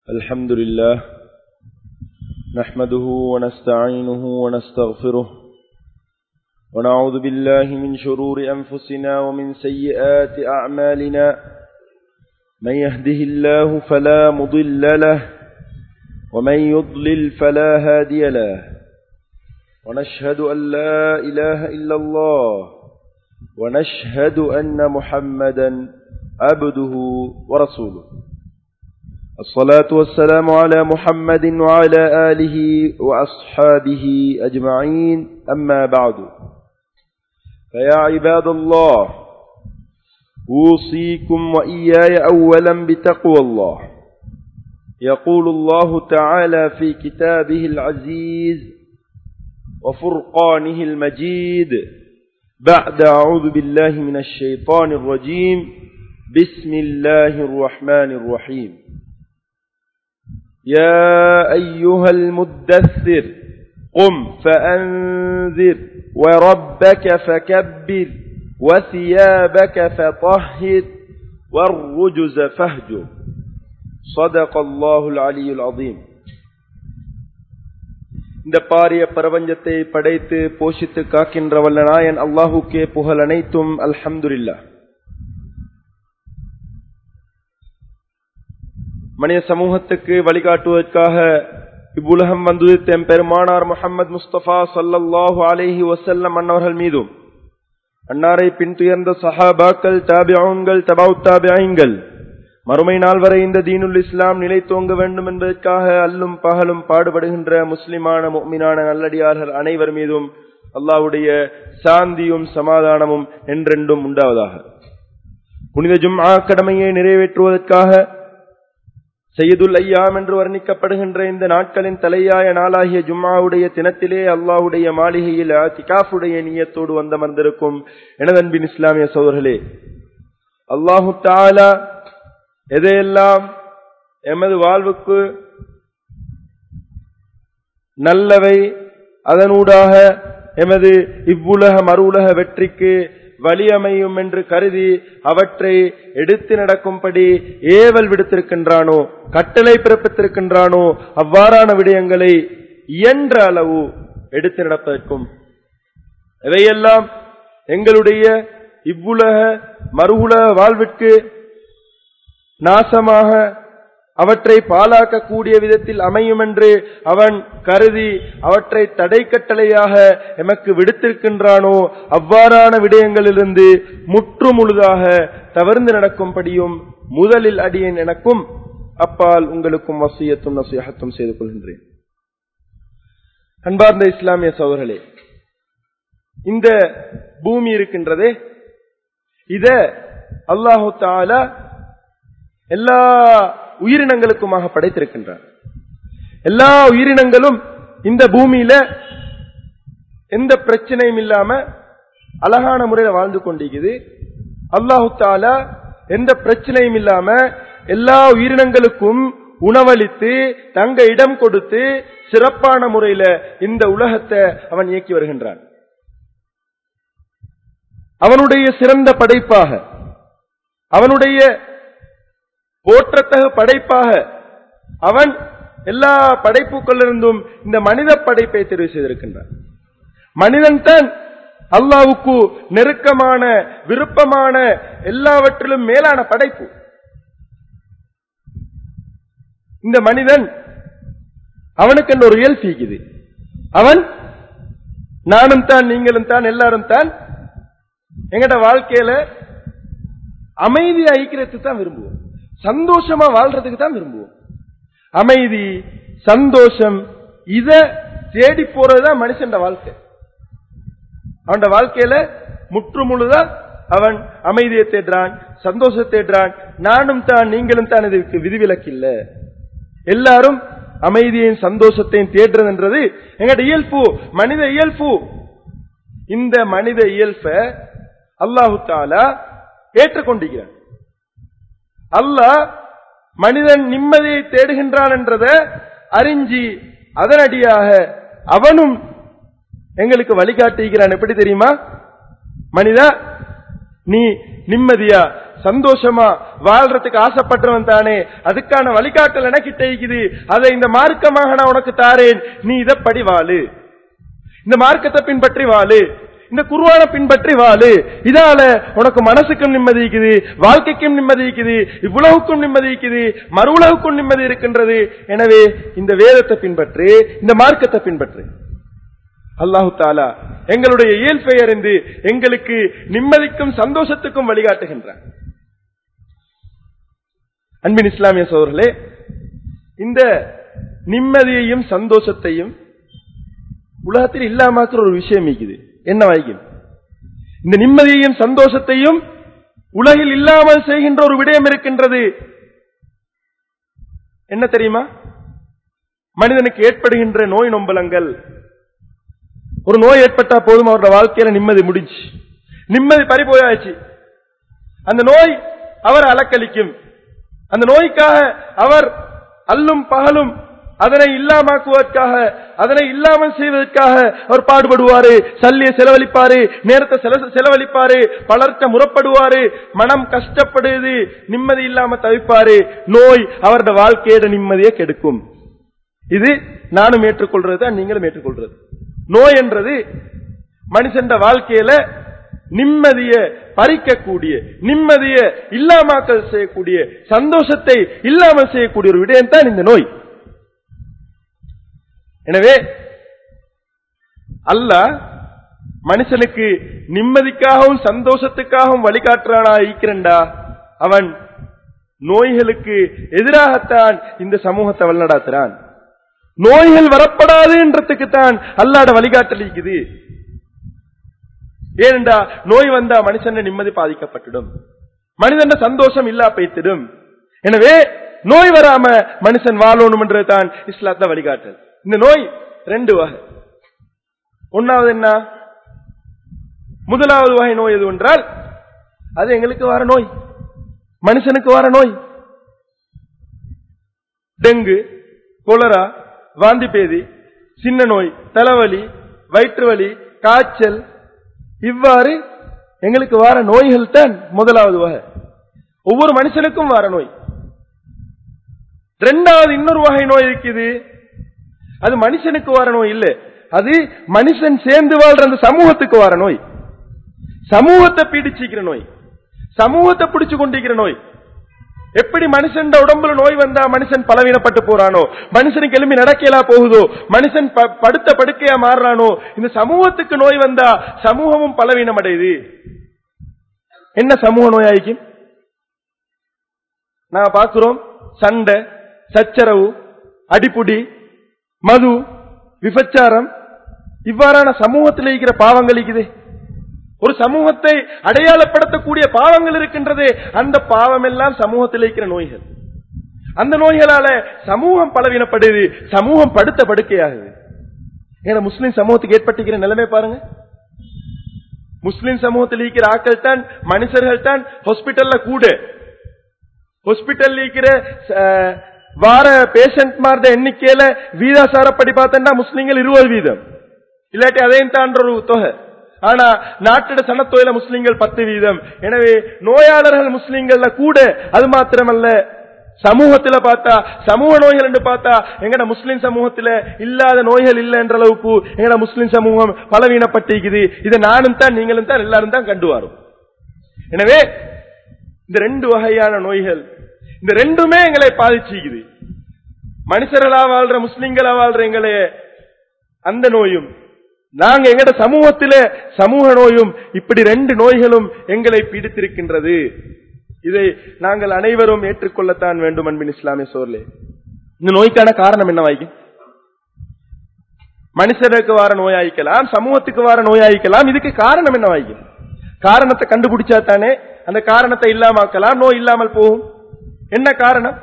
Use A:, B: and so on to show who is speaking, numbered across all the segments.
A: الحمد لله نحمده ونستعينه ونستغفره ونعوذ بالله من شرور أنفسنا ومن سيئات أعمالنا من يهده الله فلا مضل له ومن يضلل فلا هادي له ونشهد أن لا إله إلا الله ونشهد أن محمدا عبده ورسوله الصلاة والسلام على محمد وعلى آله وأصحابه أجمعين أما بعد فيا عباد الله أوصيكم وإياي أولا بتقوى الله يقول الله تعالى في كتابه العزيز وفرقانه المجيد بعد أعوذ بالله من الشيطان الرجيم بسم الله الرحمن الرحيم يا أيها المدثر قم فأنذر وربك فكبر وثيابك فطهر والرجز فاهجر صدق الله العلي العظيم இந்த பாரிய பிரபஞ்சத்தை படைத்து போஷித்து காக்கின்ற வல்ல நாயன் அல்லாஹுக்கே புகழ் அனைத்தும் அல்ஹம்துலில்லா மனித சமூகத்துக்கு வழிகாட்டுவதற்காக இவ்வுலகம் வந்து தெம் பெருமானார் முகமது முஸ்தபா சல்லல்லாஹு அலேஹி வசல்லம் அன்னவர்கள் மீதும் அன்னாரை பின்துயர்ந்த சஹாபாக்கள் தாபியான்கள் தபாவு தாபியாயங்கள் மறுமை நாள் வரை இந்த தீனுல் இஸ்லாம் நிலை தோங்க வேண்டும் என்பதற்காக அல்லும் பகலும் பாடுபடுகின்ற முஸ்லிமான முக்மினான நல்லடியார்கள் அனைவர் மீதும் அல்லாவுடைய சாந்தியும் சமாதானமும் என்றென்றும் உண்டாவதாக புனித ஜும்ஆ கடமையை நிறைவேற்றுவதற்காக செய்யதுல் ஐயாம் என்று வர்ணிக்கப்படுகின்ற இந்த நாட்களின் தலையாய நாளாகிய ஜும்மாவுடைய தினத்திலே அல்லாஹுடைய மாளிகையில் திகாஃபுடைய நீயத்தோடு வந்தமர்ந்திருக்கும் எனதன்பின் இஸ்லாமிய சோதர்களே அல்லாஹு தாலா எதையெல்லாம் எமது வாழ்வுக்கு நல்லவை அதனூடாக எமது இவ்வுலக மறு உலக வெற்றிக்கு வலியமையும் என்று கருதி அவற்றை எடுத்து நடக்கும்படி ஏவல் விடுத்திருக்கின்றானோ கட்டளை பிறப்பித்திருக்கின்றானோ அவ்வாறான விடயங்களை இயன்ற அளவு எடுத்து நடப்பதற்கும் இவையெல்லாம் எங்களுடைய இவ்வுலக மறு உலக வாழ்விற்கு நாசமாக அவற்றை பாலாக்கக்கூடிய விதத்தில் அமையும் என்று அவன் கருதி அவற்றை தடை கட்டளையாக எமக்கு விடுத்திருக்கின்றானோ அவ்வாறான விடயங்களிலிருந்து முற்று முழுதாக தவிர்ந்து நடக்கும்படியும் முதலில் அடியேன் எனக்கும் அப்பால் உங்களுக்கும் வசியத்தும் நசியகத்தும் செய்து கொள்கின்றேன் அன்பார்ந்த இஸ்லாமிய சோதர்களே இந்த பூமி இருக்கின்றதே இத அல்லாஹு தாலா எல்லா உயிரினங்களுக்குமாக படைத்திருக்கின்றார் எல்லா உயிரினங்களும் இந்த பூமியில எந்த பிரச்சனையும் இல்லாம அழகான முறையில வாழ்ந்து கொண்டிருக்குது அல்லாஹு தாலா எந்த பிரச்சனையும் இல்லாம எல்லா உயிரினங்களுக்கும் உணவளித்து தங்க இடம் கொடுத்து சிறப்பான முறையில இந்த உலகத்தை அவன் இயக்கி வருகின்றான் அவனுடைய சிறந்த படைப்பாக அவனுடைய போற்றத்தகு படைப்பாக அவன் எல்லா படைப்புகளிலிருந்தும் இந்த மனித படைப்பை தெரிவு செய்திருக்கின்றான் மனிதன் தான் அல்லாவுக்கு நெருக்கமான விருப்பமான எல்லாவற்றிலும் மேலான படைப்பு இந்த மனிதன் அவனுக்கு ஒரு இயல் சீக்குது அவன் நானும் தான் நீங்களும் தான் எல்லாரும் தான் எங்கட வாழ்க்கையில அமைதி ஐக்கியத்தை தான் விரும்புவோம் சந்தோஷமா வாழ்றதுக்கு தான் விரும்புவோம் அமைதி சந்தோஷம் இத தேடி போறதுதான் மனுஷன் வாழ்க்கை அவன் வாழ்க்கையில முற்று முழுதா அவன் அமைதியை தேடுறான் சந்தோஷத்தை தேடுறான் நானும் தான் நீங்களும் தான் இதுக்கு விதிவிலக்கு இல்ல எல்லாரும் அமைதியையும் சந்தோஷத்தையும் தேடுறதுன்றது எங்கட இயல்பு மனித இயல்பு இந்த மனித இயல்ப அல்லாஹு தாலா ஏற்றுக்கொண்டிருக்கிறான் அல்லாஹ் மனிதன் நிம்மதியை தேடுகின்றான் என்றத அறிஞ்சி அதனடியாக அவனும் எங்களுக்கு வழிகாட்டுகிறான் எப்படி தெரியுமா மனிதா நீ நிம்மதியா சந்தோஷமா வாழ்றதுக்கு ஆசைப்பட்டவன் தானே அதுக்கான வழிகாட்டல் எனக்கிட்ட இருக்குது அதை இந்த மார்க்கமாக நான் உனக்கு தாரேன் நீ இதப்படி வாழு இந்த மார்க்கத்தை பின்பற்றி வாழு இந்த குருவான பின்பற்றி வாழு இதால உனக்கு மனசுக்கும் நிம்மதி இருக்குது வாழ்க்கைக்கும் நிம்மதி இருக்குது இவ்வுலகுக்கும் நிம்மதி இருக்குது மறு உலகுக்கும் நிம்மதி இருக்கின்றது எனவே இந்த வேதத்தை பின்பற்று இந்த மார்க்கத்தை பின்பற்று அல்லாஹு தாலா எங்களுடைய இயல்பை அறிந்து எங்களுக்கு நிம்மதிக்கும் சந்தோஷத்துக்கும் வழிகாட்டுகின்றான் அன்பின் இஸ்லாமிய சோழர்களே இந்த நிம்மதியையும் சந்தோஷத்தையும் உலகத்தில் இல்லாமக்கிற ஒரு விஷயம் இருக்குது என்ன வைக்கும் இந்த நிம்மதியையும் சந்தோஷத்தையும் உலகில் இல்லாமல் செய்கின்ற ஒரு விடயம் இருக்கின்றது என்ன தெரியுமா மனிதனுக்கு ஏற்படுகின்ற நோய் நொம்பலங்கள் ஒரு நோய் ஏற்பட்டா போதும் அவருடைய வாழ்க்கையில நிம்மதி முடிஞ்சு நிம்மதி பறிபோயாச்சு அந்த நோய் அவர் அலக்களிக்கும் அந்த நோய்க்காக அவர் அல்லும் பகலும் அதனை இல்லாமாக்குவதற்காக அதனை இல்லாமல் செய்வதற்காக அவர் பாடுபடுவாரு சல்லிய செலவழிப்பாரு நேரத்தை செல- செலவழிப்பாரு பலர்த்த முறப்படுவாரு மனம் கஷ்டப்படுது நிம்மதி இல்லாம தவிப்பாரு நோய் அவருடைய வாழ்க்கையோட நிம்மதியை கெடுக்கும் இது நானும் ஏற்றுக்கொள்றது தான் நீங்களும் ஏற்றுக்கொள்றது நோய் என்றது மனுஷன் வாழ்க்கையில நிம்மதிய பறிக்கக்கூடிய நிம்மதிய இல்லாமாக்கல் செய்யக்கூடிய சந்தோஷத்தை இல்லாமல் செய்யக்கூடிய ஒரு விடயம் தான் இந்த நோய் எனவே அல்லாஹ் மனுஷனுக்கு நிம்மதிக்காகவும் சந்தோஷத்துக்காகவும் வழிகாட்டுறானா இருக்கிறண்டா அவன் நோய்களுக்கு எதிராகத்தான் இந்த சமூகத்தை வழிநடாத்துறான் நோய்கள் வரப்படாதுன்றதுக்கு தான் அல்லாட வழிகாட்டல் இருக்குது ஏனென்றா நோய் வந்தா மனுஷன் நிம்மதி பாதிக்கப்பட்டுடும் மனிதன் சந்தோஷம் இல்லா பைத்திடும் எனவே நோய் வராம மனுஷன் வாழணும்ன்றது தான் இஸ்லாத்த வழிகாட்டல் இந்த நோய் ரெண்டு வகை ஒன்னாவது என்ன முதலாவது வகை நோய் எது என்றால் அது எங்களுக்கு வர நோய் மனுஷனுக்கு வர நோய் டெங்கு கொலரா வாந்தி பேதி சின்ன நோய் தலைவலி வயிற்று வலி காய்ச்சல் இவ்வாறு எங்களுக்கு வர நோய்கள் தான் முதலாவது வகை ஒவ்வொரு மனுஷனுக்கும் வர நோய் ரெண்டாவது இன்னொரு வகை நோய் இருக்குது அது மனுஷனுக்கு வர நோய் இல்ல அது மனுஷன் சேர்ந்து வாழ்ற அந்த சமூகத்துக்கு வர நோய் சமூகத்தை பீடிச்சிக்கிற நோய் சமூகத்தை பிடிச்சு கொண்டிருக்கிற நோய் எப்படி மனுஷன் உடம்புல நோய் வந்தா மனுஷன் பலவீனப்பட்டு போறானோ மனுஷனுக்கு எலும்பி நடக்கையா போகுதோ மனுஷன் ப- படுத்த படுக்கையா மாறுறானோ இந்த சமூகத்துக்கு நோய் வந்தா சமூகமும் பலவீனம் அடையுது என்ன சமூக நோயாய்க்கும் நான் பார்க்கிறோம் சண்டை சச்சரவு அடிப்புடி மது விபச்சாரம் இவ்வாறான சமூகத்தில் இருக்கிற பாவங்கள் இருக்குது ஒரு சமூகத்தை அடையாளப்படுத்தக்கூடிய பாவங்கள் இருக்கின்றது அந்த பாவம் எல்லாம் சமூகத்தில் இருக்கிற நோய்கள் அந்த நோய்களால சமூகம் பலவீனப்படுது சமூகம் படுத்த படுக்கையாகுது ஏன்னா முஸ்லிம் சமூகத்துக்கு ஏற்பட்டிருக்கிற நிலைமை பாருங்க முஸ்லிம் சமூகத்தில் இருக்கிற ஆட்கள் தான் மனுஷர்கள் தான் ஹாஸ்பிட்டல்ல கூட ஹாஸ்பிட்டல் இருக்கிற அஹ், வார பேஷண்ட் மார்த எண்ணிக்கையில வீதாசாரப்படி பார்த்தா முஸ்லிம்கள் இருபது வீதம் இல்லாட்டி அதையும் தாண்ட ஒரு தொகை ஆனா நாட்டிட சனத்தொழில முஸ்லிம்கள் பத்து வீதம் எனவே நோயாளர்கள் முஸ்லிம்கள்ல கூட அது மாத்திரமல்ல சமூகத்துல பார்த்தா சமூக நோய்கள் என்று பார்த்தா எங்கட முஸ்லிம் சமூகத்துல இல்லாத நோய்கள் இல்ல என்ற அளவுக்கு எங்கட முஸ்லிம் சமூகம் பலவீனப்பட்டிருக்குது இதை நானும் தான் நீங்களும் தான் எல்லாரும் தான் கண்டு வரும் எனவே இந்த ரெண்டு வகையான நோய்கள் இந்த ரெண்டுமே எங்களை பாதிச்சுக்குது மனுஷர்களா வாழ்ற முஸ்லிம்களா வாழ்ற எங்களே அந்த நோயும் நாங்க எங்கட சமூகத்தில சமூக நோயும் இப்படி ரெண்டு நோய்களும் எங்களை பீடித்திருக்கின்றது இதை நாங்கள் அனைவரும் ஏற்றுக்கொள்ளத்தான் வேண்டும் அன்பின் இஸ்லாமிய சோர்லே இந்த நோய்க்கான காரணம் என்னவாய்க்கும் மனுஷனுக்கு வர நோயாயிக்கலாம் சமூகத்துக்கு வர நோயாயிக்கலாம் இதுக்கு காரணம் என்னவாய்க்கும் காரணத்தை கண்டுபிடிச்சா தானே அந்த காரணத்தை இல்லாமக்கலாம் நோய் இல்லாமல் போகும் என்ன காரணம்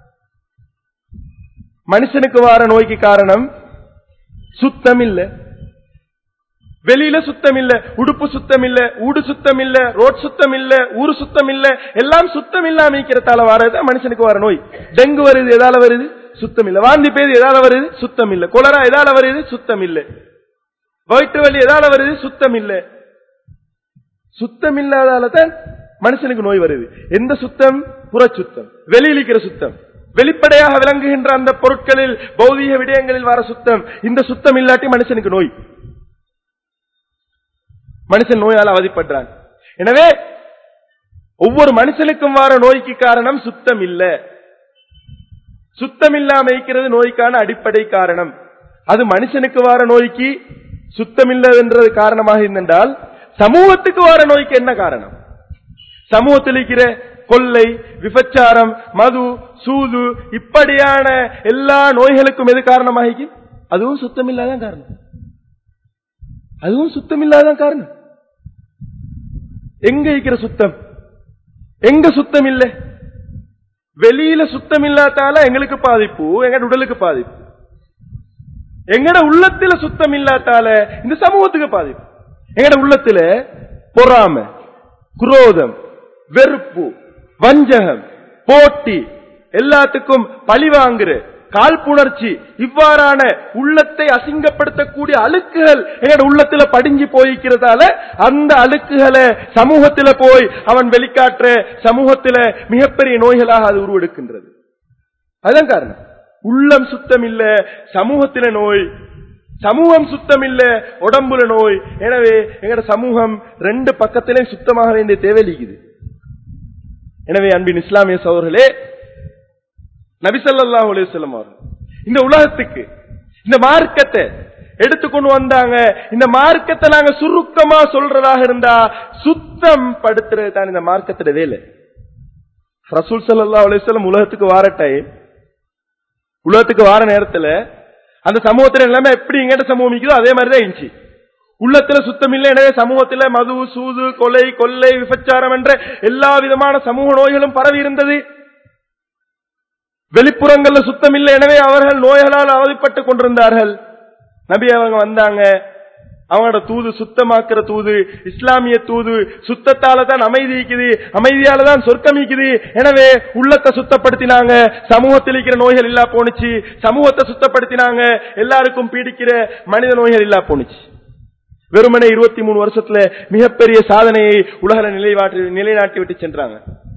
A: மனுஷனுக்கு வர நோய்க்கு காரணம் சுத்தம் இல்ல வெளியில சுத்தம் இல்ல உடுப்பு சுத்தம் இல்ல ஊடு சுத்தம் இல்ல ரோட் சுத்தம் இல்ல ஊரு சுத்தம் இல்ல எல்லாம் சுத்தம் இல்லாம இருக்கிறதால வரது மனுஷனுக்கு வர நோய் டெங்கு வருது எதால வருது சுத்தம் இல்ல வாந்தி பேதி எதால வருது சுத்தம் இல்ல கொலரா எதால வருது சுத்தம் இல்ல வயிற்று வலி எதால வருது சுத்தம் இல்ல சுத்தம் இல்லாதால தான் மனுஷனுக்கு நோய் வருது எந்த சுத்தம் புறச்சுத்தம் வெளியில் இருக்கிற சுத்தம் வெளிப்படையாக விளங்குகின்ற அந்த பொருட்களில் பௌதீக விடயங்களில் வர சுத்தம் இந்த சுத்தம் இல்லாட்டி மனுஷனுக்கு நோய் மனுஷன் நோயால் அவதிப்படுறான் எனவே ஒவ்வொரு மனுஷனுக்கும் வர நோய்க்கு காரணம் சுத்தம் இல்ல சுத்தம் இல்லாம இருக்கிறது நோய்க்கான அடிப்படை காரணம் அது மனுஷனுக்கு வர நோய்க்கு சுத்தம் இல்லைன்றது காரணமாக இருந்தால் சமூகத்துக்கு வர நோய்க்கு என்ன காரணம் சமூகத்தில் இருக்கிற கொள்ளை விபச்சாரம் மது சூது இப்படியான எல்லா நோய்களுக்கும் எது காரணமாகி அதுவும் சுத்தம் இல்லாத காரணம் அதுவும் சுத்தம் இல்லாத காரணம் எங்க இருக்கிற சுத்தம் எங்க சுத்தம் இல்லை வெளியில சுத்தம் இல்லாதால எங்களுக்கு பாதிப்பு எங்க உடலுக்கு பாதிப்பு எங்கட உள்ளத்துல சுத்தம் இல்லாதால இந்த சமூகத்துக்கு பாதிப்பு எங்கட உள்ளத்துல பொறாமை குரோதம் வெறுப்பு வஞ்சகம் போட்டி எல்லாத்துக்கும் பழி வாங்குற காழ்ப்புணர்ச்சி இவ்வாறான உள்ளத்தை அசிங்கப்படுத்தக்கூடிய அழுக்குகள் எங்கட உள்ளத்துல படிஞ்சு போய்க்கிறதால அந்த அழுக்குகளை சமூகத்துல போய் அவன் வெளிக்காட்டுற சமூகத்துல மிகப்பெரிய நோய்களாக அது உருவெடுக்கின்றது அதுதான் காரணம் உள்ளம் சுத்தம் இல்ல சமூகத்தில நோய் சமூகம் சுத்தம் இல்ல உடம்புல நோய் எனவே எங்கட சமூகம் ரெண்டு பக்கத்திலே சுத்தமாக வேண்டிய தேவை இருக்குது எனவே அன்பின் இஸ்லாமிய சோழர்களே நபிசல்லாஹ் அலையம் அவர்கள் இந்த உலகத்துக்கு இந்த மார்க்கத்தை எடுத்துக்கொண்டு வந்தாங்க இந்த மார்க்கத்தை நாங்க சுருக்கமா சொல்றதாக இருந்தா சுத்தம் படுத்துறது தான் இந்த மார்க்கத்தோட வேலை ரசூல் சல்லா அலிஸ்லாம் உலகத்துக்கு வார டைம் உலகத்துக்கு வார நேரத்துல அந்த சமூகத்துல எல்லாமே எப்படி எங்கிட்ட சமூகம் இருக்குதோ அதே மாதிரிதான் இருந்துச்சு உள்ளத்துல சுத்தம் இல்லை எனவே சமூகத்துல மது சூது கொலை கொள்ளை விபச்சாரம் என்ற எல்லா விதமான சமூக நோய்களும் பரவி இருந்தது வெளிப்புறங்கள்ல சுத்தம் இல்லை எனவே அவர்கள் நோய்களால் அவதிப்பட்டுக் கொண்டிருந்தார்கள் நபி அவங்க வந்தாங்க அவங்களோட தூது சுத்தமாக்குற தூது இஸ்லாமிய தூது சுத்தத்தால தான் அமைதி இருக்குது அமைதியால தான் சொர்க்கம் இருக்குது எனவே உள்ளத்தை சுத்தப்படுத்தினாங்க சமூகத்தில் இருக்கிற நோய்கள் இல்லா போனுச்சு சமூகத்தை சுத்தப்படுத்தினாங்க எல்லாருக்கும் பீடிக்கிற மனித நோய்கள் இல்லா போனுச்சு வெறுமனே இருபத்தி மூணு வருஷத்துல மிகப்பெரிய சாதனையை உலக நிலைநாட்டி நிலைநாட்டி விட்டு சென்றாங்க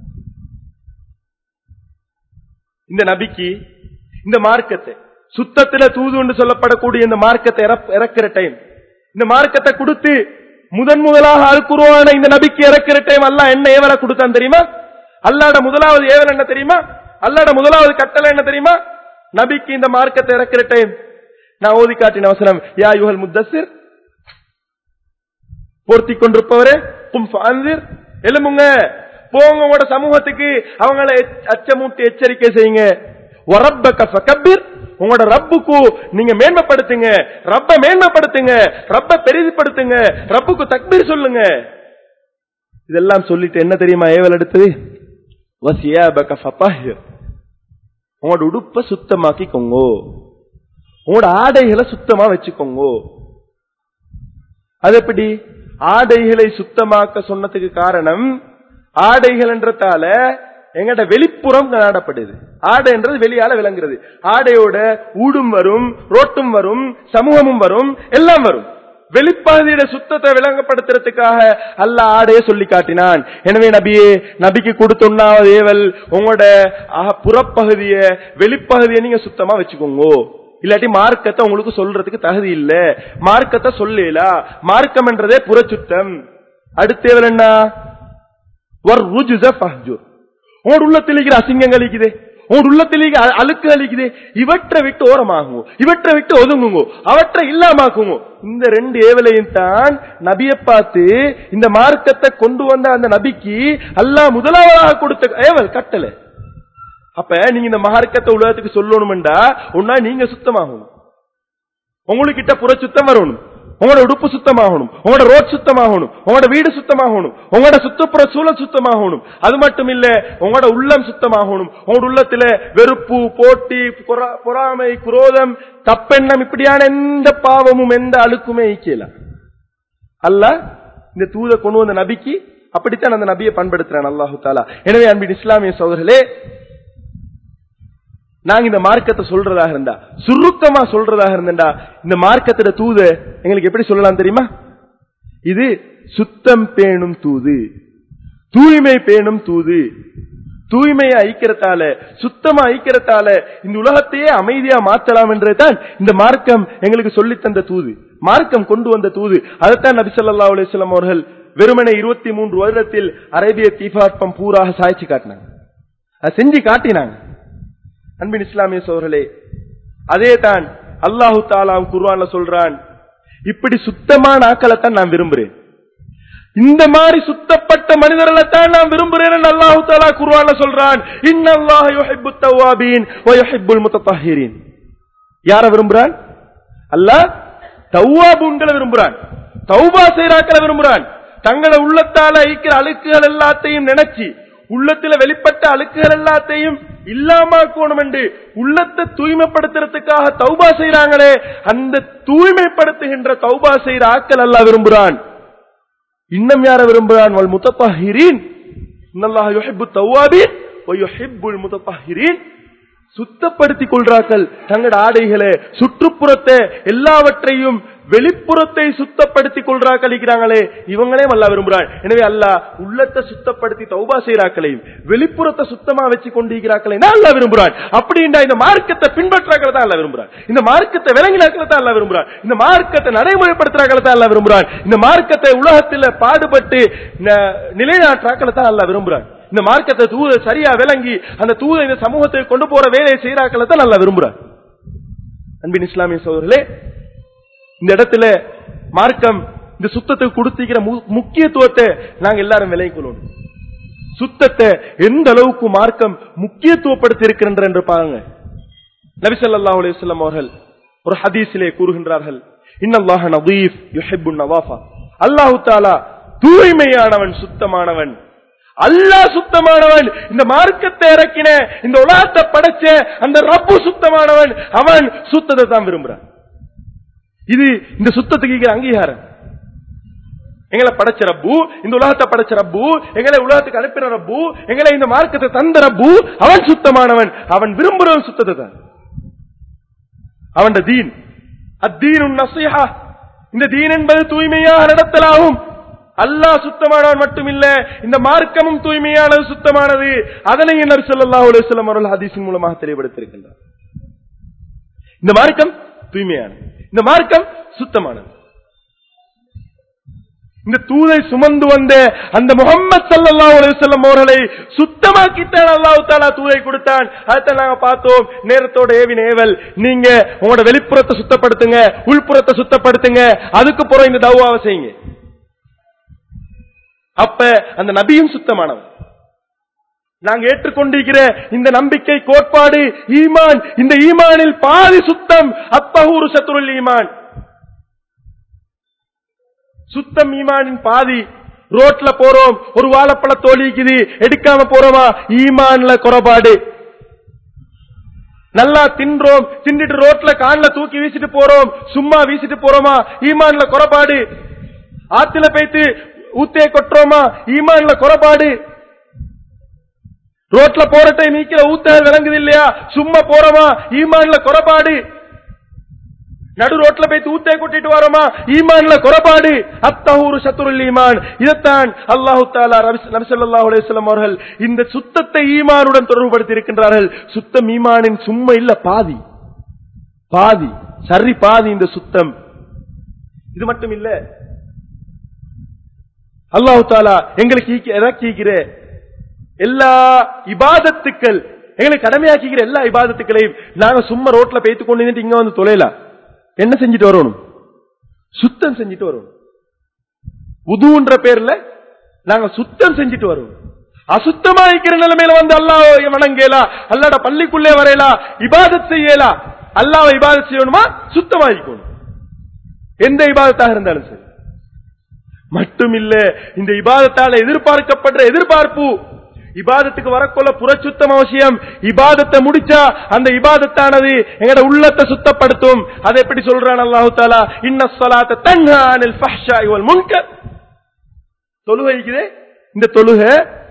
A: இந்த நபிக்கு இந்த மார்க்கத்தை சுத்தத்துல தூது என்று சொல்லப்படக்கூடிய இந்த மார்க்கத்தை இறக்குற டைம் இந்த மார்க்கத்தை கொடுத்து முதன் முதலாக அல்குருவான இந்த நபிக்கு இறக்குற டைம் அல்ல என்ன ஏவலை கொடுத்தான் தெரியுமா அல்லாட முதலாவது ஏவல் என்ன தெரியுமா அல்லாட முதலாவது கட்டளை என்ன தெரியுமா நபிக்கு இந்த மார்க்கத்தை இறக்குற டைம் நான் ஓதி காட்டின அவசரம் யா யுகல் முத்தசிர் போர்த்தி கொண்டிருப்பவரே கும் ஃபாந்திர் எழுமுங்க போங்க உங்களோட சமூகத்துக்கு அவங்கள அச்சமூட்டி எச்சரிக்கை செய்யுங்க ஒரப்பக்க ஃபகப்பிர் உங்களோட ரப்புக்கு நீங்க மேன்மைப்படுத்துங்க ரப்ப மேன்மைப்படுத்துங்க ரப்ப பெரிதிப்படுத்துங்க ரப்புக்கு தக்பீர் சொல்லுங்க இதெல்லாம் சொல்லிட்டு என்ன தெரியுமா ஏவல் எடுத்தது வசியாபக ஃபதாஹிர் உங்களோட உடுப்ப சுத்தமாக்கிக்கோங்கோ உங்களோட ஆடைகளை சுத்தமா வச்சுக்கோங்கோ அது எப்படி ஆடைகளை சுத்தமாக்க சொன்னதுக்கு காரணம் ஆடைகள் என்றதால எங்கட வெளிப்புறம் நாடப்படுது ஆடை என்றது வெளியால விளங்குறது ஆடையோட ஊடும் வரும் ரோட்டும் வரும் சமூகமும் வரும் எல்லாம் வரும் வெளிப்பகுதியில சுத்தத்தை விளங்கப்படுத்துறதுக்காக அல்ல ஆடையை சொல்லி காட்டினான் எனவே நபியே நபிக்கு கொடுத்தொன்னாவது ஏவல் உங்களோட புறப்பகுதிய வெளிப்பகுதியை நீங்க சுத்தமா வச்சுக்கோங்க இல்லாட்டி மார்க்கத்தை உங்களுக்கு சொல்றதுக்கு தகுதி இல்ல மார்க்கத்தை சொல்லலா மார்க்கம் என்றதே புறச்சுத்தம் அடுத்தேவல் என்ன உங்களோட உள்ளத்தில் இருக்கிற அசிங்கங்கள் இருக்குது உங்களோட உள்ளத்தில் இருக்கிற அழுக்கு அழிக்குது இவற்றை விட்டு ஓரமாகுங்க இவற்றை விட்டு ஒதுங்குங்க அவற்றை இல்லாமாக்குங்க இந்த ரெண்டு ஏவலையும் தான் நபிய பார்த்து இந்த மார்க்கத்தை கொண்டு வந்த அந்த நபிக்கு அல்லாஹ் முதலாவதாக கொடுத்த ஏவல் கட்டளை அப்ப நீங்க இந்த மார்க்கத்தை உலகத்துக்கு சொல்லணும்டா ஒன்னா நீங்க சுத்தமாகணும் உங்களுக்கிட்ட புற சுத்தம் வரணும் உங்களோட உடுப்பு சுத்தமாகணும் உங்களோட ரோட் சுத்தமாகணும் உங்களோட வீடு சுத்தமாகணும் உங்களோட சுத்தப்புற சூழல் சுத்தமாகணும் அது மட்டும் இல்ல உங்களோட உள்ளம் சுத்தமாகணும் உங்களோட உள்ளத்துல வெறுப்பு போட்டி பொறாமை குரோதம் தப்பெண்ணம் இப்படியான எந்த பாவமும் எந்த அழுக்குமே ஈக்கல அல்ல இந்த தூத கொண்டு வந்த நபிக்கு அப்படித்தான் அந்த நபியை பண்படுத்துறான் அல்லாஹு தாலா எனவே அன்பின் இஸ்லாமிய சோதர்களே நாங்க இந்த மார்க்கத்தை சொல்றதாக இருந்தா சுருக்கமா சொல்றதாக இருந்தா இந்த மார்க்கத்தோட தூத எங்களுக்கு எப்படி சொல்லலாம் தெரியுமா இது சுத்தம் பேணும் தூது தூய்மை பேணும் தூது தூய்மையை ஐக்கிறதால சுத்தமா ஐக்கிறதால இந்த உலகத்தையே அமைதியா மாற்றலாம் என்றுதான் இந்த மார்க்கம் எங்களுக்கு சொல்லித் தந்த தூது மார்க்கம் கொண்டு வந்த தூது அதைத்தான் நபி ஸல்லல்லாஹு அலைஹி வஸல்லம் அவர்கள் வெறுமனே இருபத்தி மூன்று வருடத்தில் அரேபிய தீபார்ப்பம் பூராக சாய்ச்சி காட்டினாங்க அதை செஞ்சு காட்டினாங்க அன்பின் இஸ்லாமிய சோழர்களே அதே தான் அல்லாஹு தாலா குர்ஆன்ல சொல்றான் இப்படி சுத்தமான ஆக்களைத்தான் நான் விரும்புறேன் இந்த மாதிரி சுத்தப்பட்ட மனிதர்களை தான் நான் விரும்புறேன் அல்லாஹு தாலா குர்ஆன்ல சொல்றான் இன்னல்லாஹ யுஹிப்பு தவ்வாபீன் வ யுஹிப்புல் முத்தஹிரீன் யார விரும்புறான் அல்லாஹ் தவ்வாபுன்களை விரும்புறான் தௌபா செய்றாக்களை விரும்புறான் தங்களை உள்ளத்தால ஐக்கிற அழுக்குகள் எல்லாத்தையும் நினைச்சு உள்ளத்துல வெளிப்பட்ட அழுக்குகள் எல்லாத்தையும் இல்லாமக்கணும் என்று உள்ளத்தை தூய்மைப்படுத்துறதுக்காக தௌபா செய்றாங்களே அந்த தூய்மைப்படுத்துகின்ற தௌபா செய்யற ஆக்கள் அல்லாஹ் விரும்புறான் இன்னும் யார விரும்புகிறான் வல் முத்தஹிரீன் இன்னல்லாஹ் யுஹிப்பு தவ்வாபீன் வ யுஹிப்புல் முத்தஹிரீன் சுத்தப்படுத்திக் கொள்றார்கள் தங்களோட ஆடைகளை சுற்றுப்புறத்தை எல்லாவற்றையும் வெளிப்புறத்தை சுத்தப்படுத்திக் கொள்றாக்கள் இருக்கிறாங்களே இவங்களே அல்லா விரும்புறான் எனவே அல்லாஹ் உள்ளத்தை சுத்தப்படுத்தி தௌபா செய்யறாக்களையும் வெளிப்புறத்தை சுத்தமா வச்சு கொண்டிருக்கிறாக்களை அல்லா விரும்புறான் அப்படின்னா இந்த மார்க்கத்தை பின்பற்றாக்களை தான் அல்லா விரும்புறான் இந்த மார்க்கத்தை விளங்கினாக்களை தான் அல்லா விரும்புறான் இந்த மார்க்கத்தை நடைமுறைப்படுத்துறாக்களை தான் அல்லா விரும்புறான் இந்த மார்க்கத்தை உலகத்தில் பாடுபட்டு ந- நிலைநாட்டாக்களை தான் அல்லா விரும்புறான் இந்த மார்க்கத்தை தூத சரியா விளங்கி அந்த தூத இந்த சமூகத்தை கொண்டு போற வேலையை செய்யறாக்களை தான் நல்லா விரும்புறான் அன்பின் இஸ்லாமிய சோதர்களே இந்த இடத்துல மார்க்கம் இந்த சுத்தத்துக்கு கொடுத்திருக்கிற மு- முக்கியத்துவத்தை நாங்க எல்லாரும் விலை கொள்ளணும் சுத்தத்தை எந்த அளவுக்கு மார்க்கம் முக்கியத்துவப்படுத்தி இருக்கின்ற என்று பாருங்க நபி ஸல்லல்லாஹு அலைஹி வஸல்லம் அவர்கள் ஒரு ஹதீஸிலே கூறுகின்றார்கள் இன்னல்லாஹ நதீஃப் யுஹிப்புன் நவாஃபா அல்லாஹ் தஆலா தூய்மையானவன் சுத்தமானவன் அல்லாஹ் சுத்தமானவன் இந்த மார்க்கத்தை இறக்கின இந்த உலகத்தை படைச்ச அந்த ரப்பு சுத்தமானவன் அவன் சுத்தத்தை தான் விரும்புறான் இது இந்த சுத்தத்துக்கு இருக்கிற அங்கீகாரம் எங்களை படைச்ச ரப்பு இந்த உலகத்தை படைச்ச ரப்பு எங்களை உலகத்துக்கு அனுப்பின ரப்பு எங்களை இந்த மார்க்கத்தை தந்த ரப்பு அவன் சுத்தமானவன் அவன் விரும்புறவன் சுத்தத்தை தான் அவன் தீன் அத்தீனும் நசீஹா இந்த தீன் என்பது தூய்மையாக நடத்தலாகும் அல்லாஹ் சுத்தமானவன் மட்டுமில்ல இந்த மார்க்கமும் தூய்மையானது சுத்தமானது அதனை நபி ஸல்லல்லாஹு அலைஹி வஸல்லம் அவர்கள் ஹதீஸின் மூலமாக தெளிவுபடுத்தியிருக்கின்றார் இந்த மார்க்கம் தூய்மையானது இந்த மார்க்கம் சுத்தமானது இந்த தூதை சுமந்து வந்த அந்த முகம்மது சல்லல்லாஹு அலைஹி வஸல்லம் அவர்களை சுத்தமாக்கித்தான் அல்லாஹ் தாலா தூதை கொடுத்தான் அதைத்தான் நாங்க பார்த்தோம் நேரத்தோட ஏவின ஏவல் நீங்க உங்களோட வெளிப்புறத்தை சுத்தப்படுத்துங்க உள்புறத்தை சுத்தப்படுத்துங்க அதுக்கு பிறகு இந்த தௌவாவை செய்யுங்க அப்ப அந்த நபியும் சுத்தமானவன் நாங்க ஏற்றுக்கொண்டிருக்கிற இந்த நம்பிக்கை கோட்பாடு ஈமான் இந்த ஈமானில் பாதி சுத்தம் அத்தஹூரு சத்துருல் ஈமான் சுத்தம் ஈமானின் பாதி ரோட்ல போறோம் ஒரு வாழைப்பழ தோலிக்குது எடுக்காம போறோமா ஈமான்ல குறைபாடு நல்லா தின்றோம் தின்னுட்டு ரோட்ல கால்ல தூக்கி வீசிட்டு போறோம் சும்மா வீசிட்டு போறோமா ஈமான்ல குறைபாடு ஆத்துல போய்த்து ஊத்தே கொட்டுறோமா ஈமான்ல குறைபாடு ரோட்ல போற டைம் நீக்கிற ஊத்த விளங்குது இல்லையா சும்மா போறோமா ஈமான்ல குறைபாடு நடு ரோட்ல போய் ஊத்தே கொட்டிட்டு வரோமா ஈமான்ல குறைபாடு அத்தஹூரு சத்துருல் ஈமான் இதைத்தான் அல்லாஹு தாலா நபி ஸல்லல்லாஹு அலைஹி வஸல்லம் அவர்கள் இந்த சுத்தத்தை ஈமானுடன் தொடர்புபடுத்தி இருக்கின்றார்கள் சுத்தம் ஈமானின் சும்மா இல்ல பாதி பாதி சரி பாதி இந்த சுத்தம் இது மட்டும் இல்ல அல்லாஹு தாலா எங்களுக்கு ஈக்க- இறக்கிக்கிற எல்லா இபாதத்துக்கள் எங்களுக்கு கடமையாக்கிக்கிற எல்லா இபாதத்துக்களையும் நாங்க சும்மா ரோட்ல பேத்து கொண்டு நின்னுட்டு இங்க வந்து தொலைலாம் என்ன செஞ்சுட்டு வரணும் சுத்தம் செஞ்சுட்டு வரணும் உதுன்ற பேர்ல நாங்க சுத்தம் செஞ்சுட்டு வருவோம் அசுத்தமா இருக்கிற நிலைமையில வந்து அல்லாஹ் வணங்கலா அல்லாட பள்ளிக்குள்ளே வரையலா இபாதத் செய்யலா அல்லாஹ் இபாதத் செய்யணுமா சுத்தமா இருக்கணும் எந்த இபாதத்தாக இருந்தாலும் சரி மட்டுமில்ல இந்த இபாதத்தால எதிர்பார்க்கப்படுற எதிர்பார்ப்பு இபாதத்துக்கு வரக்கொள்ள புறச்சுத்தம் அவசியம் இபாதத்தை முடிச்சா அந்த இபாதத்தானது எங்கட உள்ளத்தை சுத்தப்படுத்தும் அதை எப்படி சொல்றான் அல்லாஹு தாலா இன்ன ஸலாத்த தன்ஹா அனில் ஃபஹ்ஷாஇ வல் முன்கர் தொழுகை இருக்குதே இந்த தொழுகை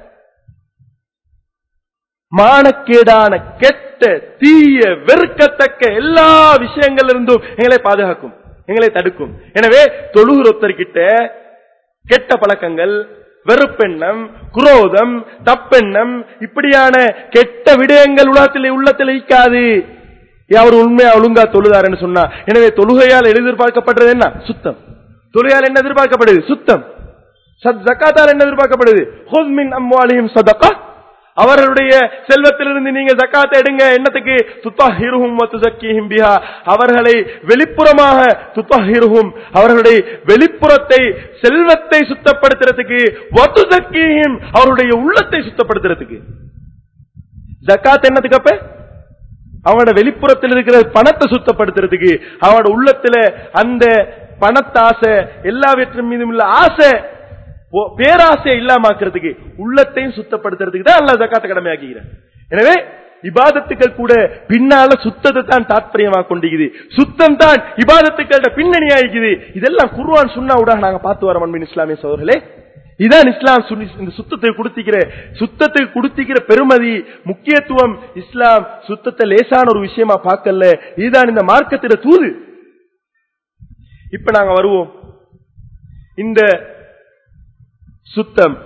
A: மானக்கேடான கெட்ட தீய வெறுக்கத்தக்க எல்லா விஷயங்கள் இருந்தும் எங்களை பாதுகாக்கும் எங்களை தடுக்கும் எனவே தொழுகிறொத்தர்கிட்ட கெட்ட பழக்கங்கள் வெறுப்பெண்ணம் குரோதம் தப்பெண்ணம் இப்படியான கெட்ட விடயங்கள் உலகத்தில் உள்ளத்தில் இருக்காது ஏன் அவர் உண்மையா ஒழுங்கா தொழுதாருன்னு சொன்னா எனவே தொழுகையால் எதிர்பார்க்கப்படுறது என்ன சுத்தம் தொழுகையால் என்ன எதிர்பார்க்கப்படுது சுத்தம் சத் ஜக்காத்தால் என்ன எதிர்பார்க்கப்படுது ஹுஸ் மின் அம்வாலிஹிம் சதகா அவர்களுடைய செல்வத்திலிருந்து நீங்க ஜக்காத்தை எடுங்க என்னத்துக்கு துத்தாஹிருஹும் வ துஸக்கிஹிம் பிஹா அவர்களை வெளிப்புறமாக துத்தாஹிருஹும் அவர்களுடைய வெளிப்புறத்தை செல்வத்தை சுத்தப்படுத்துறதுக்கு வ துஸக்கிஹிம் அவருடைய உள்ளத்தை சுத்தப்படுத்துறதுக்கு ஜக்காத் என்னத்துக்கு அப்ப அவனோட வெளிப்புறத்தில் இருக்கிற பணத்தை சுத்தப்படுத்துறதுக்கு அவனோட உள்ளத்துல அந்த பணத்தாசை எல்லாவற்றின் மீதும் உள்ள ஆசை போ- பேராசை இல்லாமக்கிறதுக்கு உள்ளத்தையும் சுத்தப்படுத்துறதுக்கு தான் அல்ல ஜக்காத்த கடமையாக்குகிறேன் எனவே இபாதத்துக்கள் கூட பின்னால சுத்தத்தை தான் தாத்பரியமா கொண்டிருக்குது சுத்தம் தான் இபாதத்துக்களோட பின்னணியா இருக்குது இதெல்லாம் குர்ஆன் சுன்னா ஊடாக நாங்க பார்த்து வரோம் அன்பின் இஸ்லாமிய சோதர்களே இதான் இஸ்லாம் சுன்னி- இந்த சுத்தத்தை கொடுத்திக்கிற சுத்தத்துக்கு கொடுத்திக்கிற பெருமதி முக்கியத்துவம் இஸ்லாம் சுத்தத்தை லேசான ஒரு விஷயமா பார்க்கல இதுதான் இந்த மார்க்கத்திட தூது இப்ப நாங்க வருவோம் இந்த சுத்தம்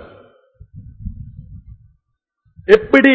A: எப்படி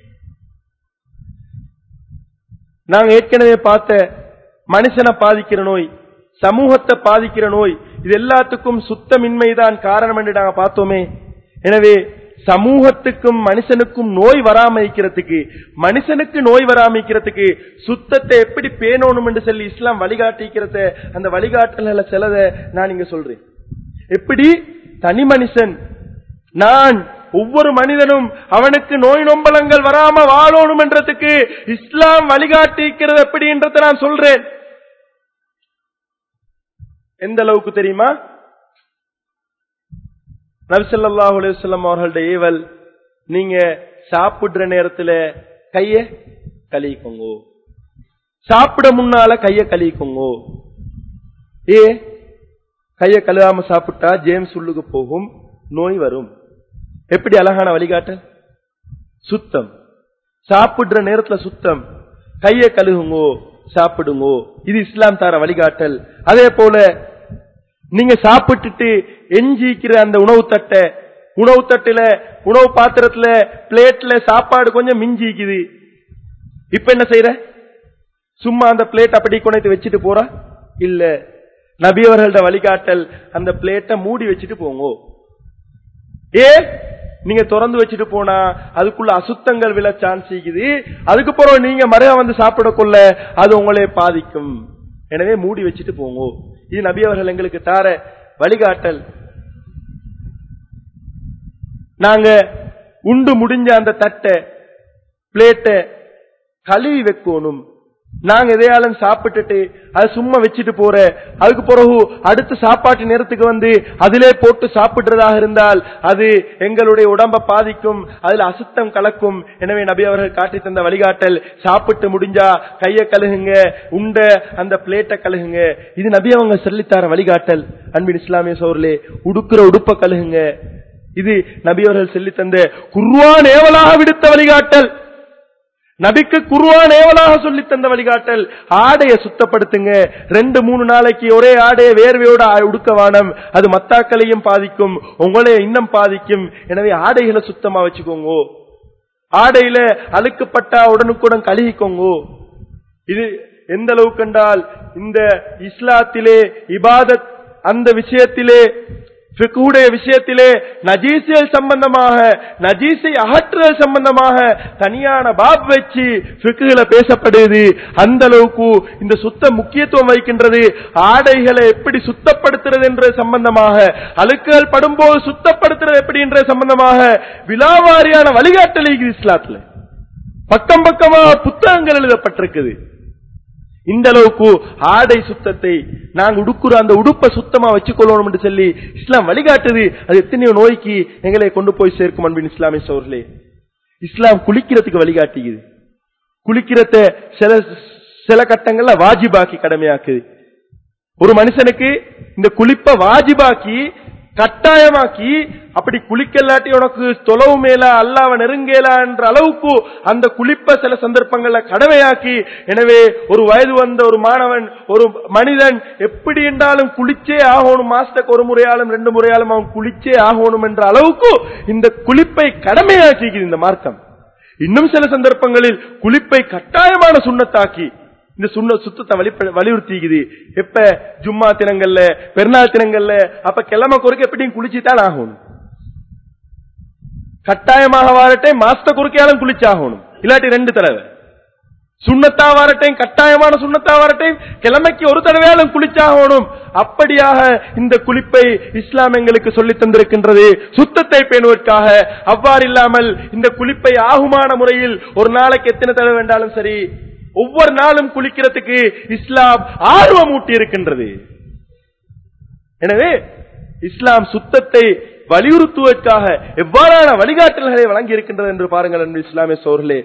A: நாங்க ஏற்கனவே பார்த்த மனுஷனை பாதிக்கிற நோய் சமூகத்தை பாதிக்கிற நோய் இது எல்லாத்துக்கும் சுத்தமின்மைதான் காரணம் என்று நாங்க பார்த்தோமே எனவே சமூகத்துக்கும் மனுஷனுக்கும் நோய் வராம இருக்கிறதுக்கு மனுஷனுக்கு நோய் வராம இருக்கிறதுக்கு சுத்தத்தை எப்படி பேணணும் என்று சொல்லி இஸ்லாம் வழிகாட்டிக்கிறத அந்த வழிகாட்டல சிலதை நான் இங்க சொல்றேன் எப்படி தனி மனுஷன் நான் ஒவ்வொரு மனிதனும் அவனுக்கு நோய் நொம்பலங்கள் வராம வாழணும் என்றதுக்கு இஸ்லாம் வழிகாட்டிக்கிறது எப்படின்றத நான் சொல்றேன் எந்த அளவுக்கு தெரியுமா நபிசல்லாஹு அலையம் அவர்களுடைய ஏவல் நீங்க சாப்பிடுற நேரத்துல கைய கழிக்கோங்க சாப்பிட முன்னால கைய கழிக்கோங்க ஏ கைய கழுவாம சாப்பிட்டா ஜேம்ஸ் உள்ளுக்கு போகும் நோய் வரும் எப்படி அழகான வழிகாட்டல் சுத்தம் சாப்பிடுற நேரத்துல சுத்தம் கைய கழுகுங்கோ சாப்பிடுங்கோ இது இஸ்லாம் தார வழிகாட்டல் அதே போல நீங்க சாப்பிட்டுட்டு எஞ்சிக்கிற அந்த உணவு தட்டை உணவு தட்டுல உணவு பாத்திரத்துல பிளேட்ல சாப்பாடு கொஞ்சம் மிஞ்சிக்குது இப்ப என்ன செய்யற சும்மா அந்த பிளேட் அப்படி கொண்டு வச்சுட்டு போறா இல்ல நபி அவர்களோட வழிகாட்டல் அந்த பிளேட்டை மூடி வச்சுட்டு போங்க ஏ நீங்க திறந்து வச்சுட்டு போனா அதுக்குள்ள அசுத்தங்கள் விழ சான்ஸ் இருக்குது அதுக்கு பிறகு நீங்க மருக வந்து சாப்பிடக்குள்ள அது உங்களை பாதிக்கும் எனவே மூடி வச்சுட்டு போங்க இது நபி அவர்கள் எங்களுக்கு தார வழிகாட்டல் நாங்க உண்டு முடிஞ்ச அந்த தட்டை பிளேட்டை கழுவி வைக்கணும் நாங்க எதையாலும் சாப்பிட்டுட்டு அது சும்மா வச்சுட்டு போற அதுக்கு பிறகு அடுத்த சாப்பாட்டு நேரத்துக்கு வந்து அதிலே போட்டு சாப்பிடுறதாக இருந்தால் அது எங்களுடைய உடம்ப பாதிக்கும் அதுல அசுத்தம் கலக்கும் எனவே நபி அவர்கள் காட்டி தந்த வழிகாட்டல் சாப்பிட்டு முடிஞ்சா கைய கழுகுங்க உண்ட அந்த பிளேட்டை கழுகுங்க இது நபி அவங்க சொல்லித்தார வழிகாட்டல் அன்பின் இஸ்லாமிய சோர்லே உடுக்கிற உடுப்ப கழுகுங்க இது நபி அவர்கள் சொல்லி தந்த குர்வான் ஏவலாக விடுத்த வழிகாட்டல் நபிக்கு குருவான் ஏவலாக சொல்லி தந்த வழிகாட்டல் ஆடையை சுத்தப்படுத்துங்க ரெண்டு மூணு நாளைக்கு ஒரே ஆடையை வேர்வையோட ஆ- உடுக்க வானம் அது மத்தாக்களையும் பாதிக்கும் உங்களை இன்னும் பாதிக்கும் எனவே ஆடைகளை சுத்தமா வச்சுக்கோங்க ஆடையில அழுக்கப்பட்டா உடனுக்குடன் கழுகிக்கோங்க இது எந்த அளவுக்கு என்றால் இந்த இஸ்லாத்திலே இபாதத் அந்த விஷயத்திலே ஃபிக்ஹுடைய விஷயத்திலே நஜீசியல் சம்பந்தமாக நஜீஸை அகற்றுதல் சம்பந்தமாக தனியான பாப் வச்சு ஃபிக்குல பேசப்படுது அந்த அளவுக்கு இந்த சுத்த முக்கியத்துவம் வைக்கின்றது ஆடைகளை எப்படி சுத்தப்படுத்துறது என்ற சம்பந்தமாக அழுக்குகள் படும்போது சுத்தப்படுத்துறது எப்படின்ற சம்பந்தமாக விலாவாரியான வழிகாட்டல் இருக்குது இஸ்லாத்துல பக்கம் பக்கமாக புத்தகங்கள் எழுதப்பட்டிருக்குது இந்த அளவுக்கு ஆடை சுத்தத்தை நாங்க உடுக்குற அந்த உடுப்பை சுத்தமா வச்சுக்கொள்ளணும் என்று சொல்லி இஸ்லாம் வழிகாட்டுது அது எத்தனையோ நோய்க்கு எங்களை கொண்டு போய் சேர்க்கும் அன்பின் இஸ்லாமிய சோர்களே இஸ்லாம் குளிக்கிறதுக்கு வழிகாட்டுகிறது குளிக்கிறத சில சில கட்டங்கள்ல வாஜிபாக்கி கடமையாக்குது ஒரு மனுஷனுக்கு இந்த குளிப்ப வாஜிபாக்கி கட்டாயமாக்கி அப்படி குளிக்கலாட்டி உனக்கு தொலைவு மேல அல்லாவ நெருங்கேலா என்ற அளவுக்கு அந்த குளிப்ப சில சந்தர்ப்பங்கள்ல கடமையாக்கி எனவே ஒரு வயது வந்த ஒரு மாணவன் ஒரு மனிதன் எப்படி என்றாலும் குளிச்சே ஆகணும் மாசத்துக்கு ஒரு முறையாலும் ரெண்டு முறையாலும் அவன் குளிச்சே ஆகணும் என்ற அளவுக்கு இந்த குளிப்பை கடமையாக்கி இந்த மார்க்கம் இன்னும் சில சந்தர்ப்பங்களில் குளிப்பை கட்டாயமான சுண்ணத்தாக்கி இந்த சுண்ண சுத்தத்தை வலிப்ப- வலியுறுத்திக்குது எப்ப ஜும்மா தினங்கள்ல பெருநாள் தினங்கள்ல அப்ப கிழமை குறுக்க எப்படியும் குளிச்சுதான் ஆகணும் கட்டாயமாக வாரட்டை மாஸ்ட குறுக்கையாலும் குளிச்சாகணும் இல்லாட்டி ரெண்டு தடவை சுண்ணத்தா வாரட்டையும் கட்டாயமான சுண்ணத்தா வாரட்டையும் கிழமைக்கு ஒரு தடவையாலும் குளிச்சாகணும் அப்படியாக இந்த குளிப்பை இஸ்லாம் எங்களுக்கு சொல்லித் தந்திருக்கின்றது சுத்தத்தை பேணுவதற்காக அவ்வாறு இல்லாமல் இந்த குளிப்பை ஆகுமான முறையில் ஒரு நாளைக்கு எத்தனை தடவை வேண்டாலும் சரி ஒவ்வொரு நாளும் குளிக்கிறதுக்கு இஸ்லாம் ஆர்வம் ஊட்டி இருக்கின்றது எனவே இஸ்லாம் சுத்தத்தை வலியுறுத்துவதற்காக எவ்வாறான வழிகாட்டல்களை வழங்கி இருக்கின்றது என்று பாருங்கள் என்று இஸ்லாமிய சோர்களே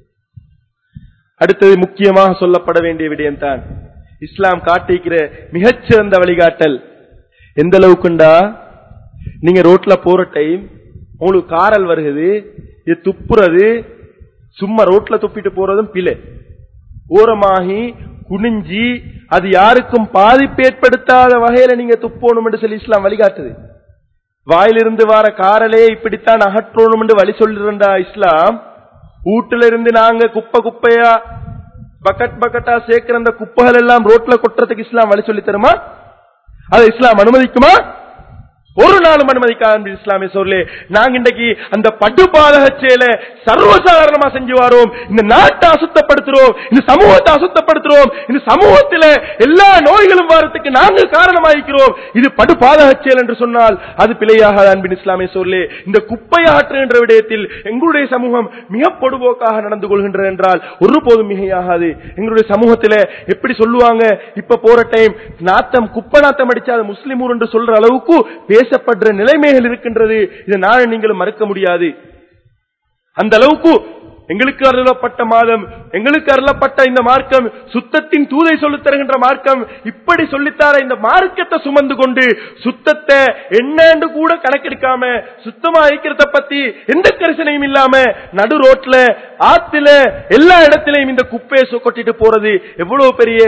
A: அடுத்தது முக்கியமாக சொல்லப்பட வேண்டிய விடயம்தான் இஸ்லாம் காட்டிக்கிற மிகச்சிறந்த வழிகாட்டல் எந்த அளவுக்குண்டா நீங்க ரோட்ல போற டைம் உங்களுக்கு காரல் வருகுது இது துப்புறது சும்மா ரோட்ல துப்பிட்டு போறதும் பிழை ஓரமாகி குனிஞ்சி அது யாருக்கும் பாதிப்பு ஏற்படுத்தாத வகையில நீங்க துப்போணும் என்று சொல்லி இஸ்லாம் வழிகாட்டுது வாயிலிருந்து வார காரலே இப்படித்தான் அகற்றணும் என்று வழி சொல்லிருந்தா இஸ்லாம் வீட்டுல இருந்து நாங்க குப்பை குப்பையா பக்கெட் பக்கெட்டா சேர்க்கிற அந்த குப்பைகள் எல்லாம் ரோட்ல கொட்டுறதுக்கு இஸ்லாம் வழி சொல்லி தருமா அதை இஸ்லாம் அனுமதிக்குமா ஒரு நாளும் அனுமதிக்காது இஸ்லாமிய சொல்லே நாங்க இன்றைக்கு அந்த படுபாதக செயலை சர்வசாதாரணமா செஞ்சு வரோம் இந்த நாட்டை அசுத்தப்படுத்துறோம் இந்த சமூகத்தை அசுத்தப்படுத்துறோம் இந்த சமூகத்தில எல்லா நோய்களும் வரத்துக்கு நாங்கள் காரணமாயிருக்கிறோம் இது படுபாதக செயல் என்று சொன்னால் அது பிழையாக அன்பின் இஸ்லாமிய சொல்லே இந்த குப்பை ஆற்றுகின்ற விடயத்தில் எங்களுடைய சமூகம் மிக பொடுபோக்காக நடந்து கொள்கின்றது என்றால் ஒருபோதும் மிகையாகாது எங்களுடைய சமூகத்தில எப்படி சொல்லுவாங்க இப்ப போற டைம் நாத்தம் குப்பை நாத்தம் அடிச்சா அது முஸ்லிம் ஊர் என்று சொல்ற அளவுக்கு பேசப்படுற நிலைமைகள் இருக்கின்றது இதை நான் நீங்களும் மறுக்க முடியாது அந்த அளவுக்கு எங்களுக்கு அருளப்பட்ட மாதம் எங்களுக்கு அருளப்பட்ட இந்த மார்க்கம் சுத்தத்தின் தூதை சொல்லித் தருகின்ற மார்க்கம் இப்படி சொல்லித்தார இந்த மார்க்கத்தை சுமந்து கொண்டு சுத்தத்தை என்னன்னு கூட கணக்கெடுக்காம சுத்தமா இருக்கிறத பத்தி எந்த கரிசனையும் இல்லாம நடு ரோட்ல ஆத்துல எல்லா இடத்திலையும் இந்த குப்பையை சு- கொட்டிட்டு போறது எவ்வளவு பெரிய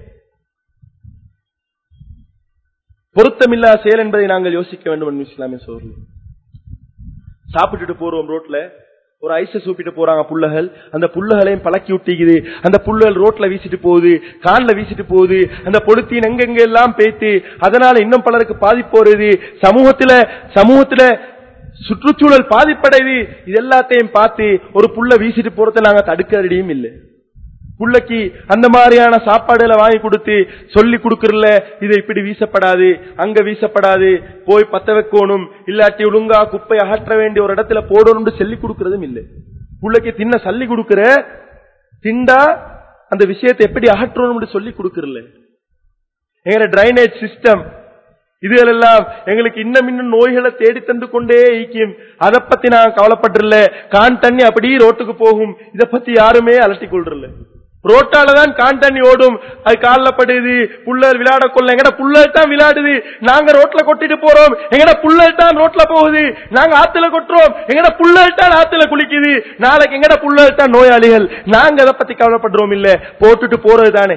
A: பொருத்தமில்லா செயல் என்பதை நாங்கள் யோசிக்க வேண்டும் என்று இஸ்லாமிய சோழர்கள் சாப்பிட்டுட்டு போறோம் ரோட்ல ஒரு ஐஸ சூப்பிட்டு போறாங்க புள்ளகள் அந்த புள்ளகளையும் பழக்கி விட்டிக்குது அந்த புள்ளகள் ரோட்ல வீசிட்டு போகுது கான்ல வீசிட்டு போகுது அந்த பொழுத்தின் எங்கெங்க எல்லாம் பேத்து அதனால இன்னும் பலருக்கு பாதிப்பு வருது சமூகத்துல சமூகத்துல சுற்றுச்சூழல் பாதிப்படைது இது எல்லாத்தையும் பார்த்து ஒரு புள்ள வீசிட்டு போறதை நாங்க தடுக்கிறடியும் இல்லை புள்ளைக்கு அந்த மாதிரியான சாப்பாடுகளை வாங்கி கொடுத்து சொல்லி கொடுக்கறல இது இப்படி வீசப்படாது அங்க வீசப்படாது போய் பத்த வைக்கணும் இல்லாட்டி ஒழுங்கா குப்பை அகற்ற வேண்டிய ஒரு இடத்துல போடணும்னு சொல்லி கொடுக்கறதும் இல்லை புள்ளைக்கு தின்ன சல்லி கொடுக்கிற திண்டா அந்த விஷயத்தை எப்படி அகற்றணும்னு சொல்லி கொடுக்கறல எங்க டிரைனேஜ் சிஸ்டம் இதுகளெல்லாம் எங்களுக்கு இன்னும் இன்னும் நோய்களை தேடி தந்து கொண்டே ஈக்கும் அதை பத்தி நான் கவலைப்பட்டுல கான் தண்ணி அப்படியே ரோட்டுக்கு போகும் இத பத்தி யாருமே அலட்டி கொள்றல ரோட்டால தான் கான் தண்ணி ஓடும் அது கால்ல படுது புள்ளர் விளையாட கொள்ள எங்கட புள்ளர் தான் விளையாடுது நாங்க ரோட்ல கொட்டிட்டு போறோம் எங்கட புள்ளர் தான் ரோட்ல போகுது நாங்க ஆத்துல கொட்டுறோம் எங்கட புள்ளர் தான் ஆத்துல குளிக்குது நாளைக்கு எங்கட புள்ளர் தான் நோயாளிகள் நாங்க அதை பத்தி கவலைப்படுறோம் இல்ல போட்டுட்டு போறது தானே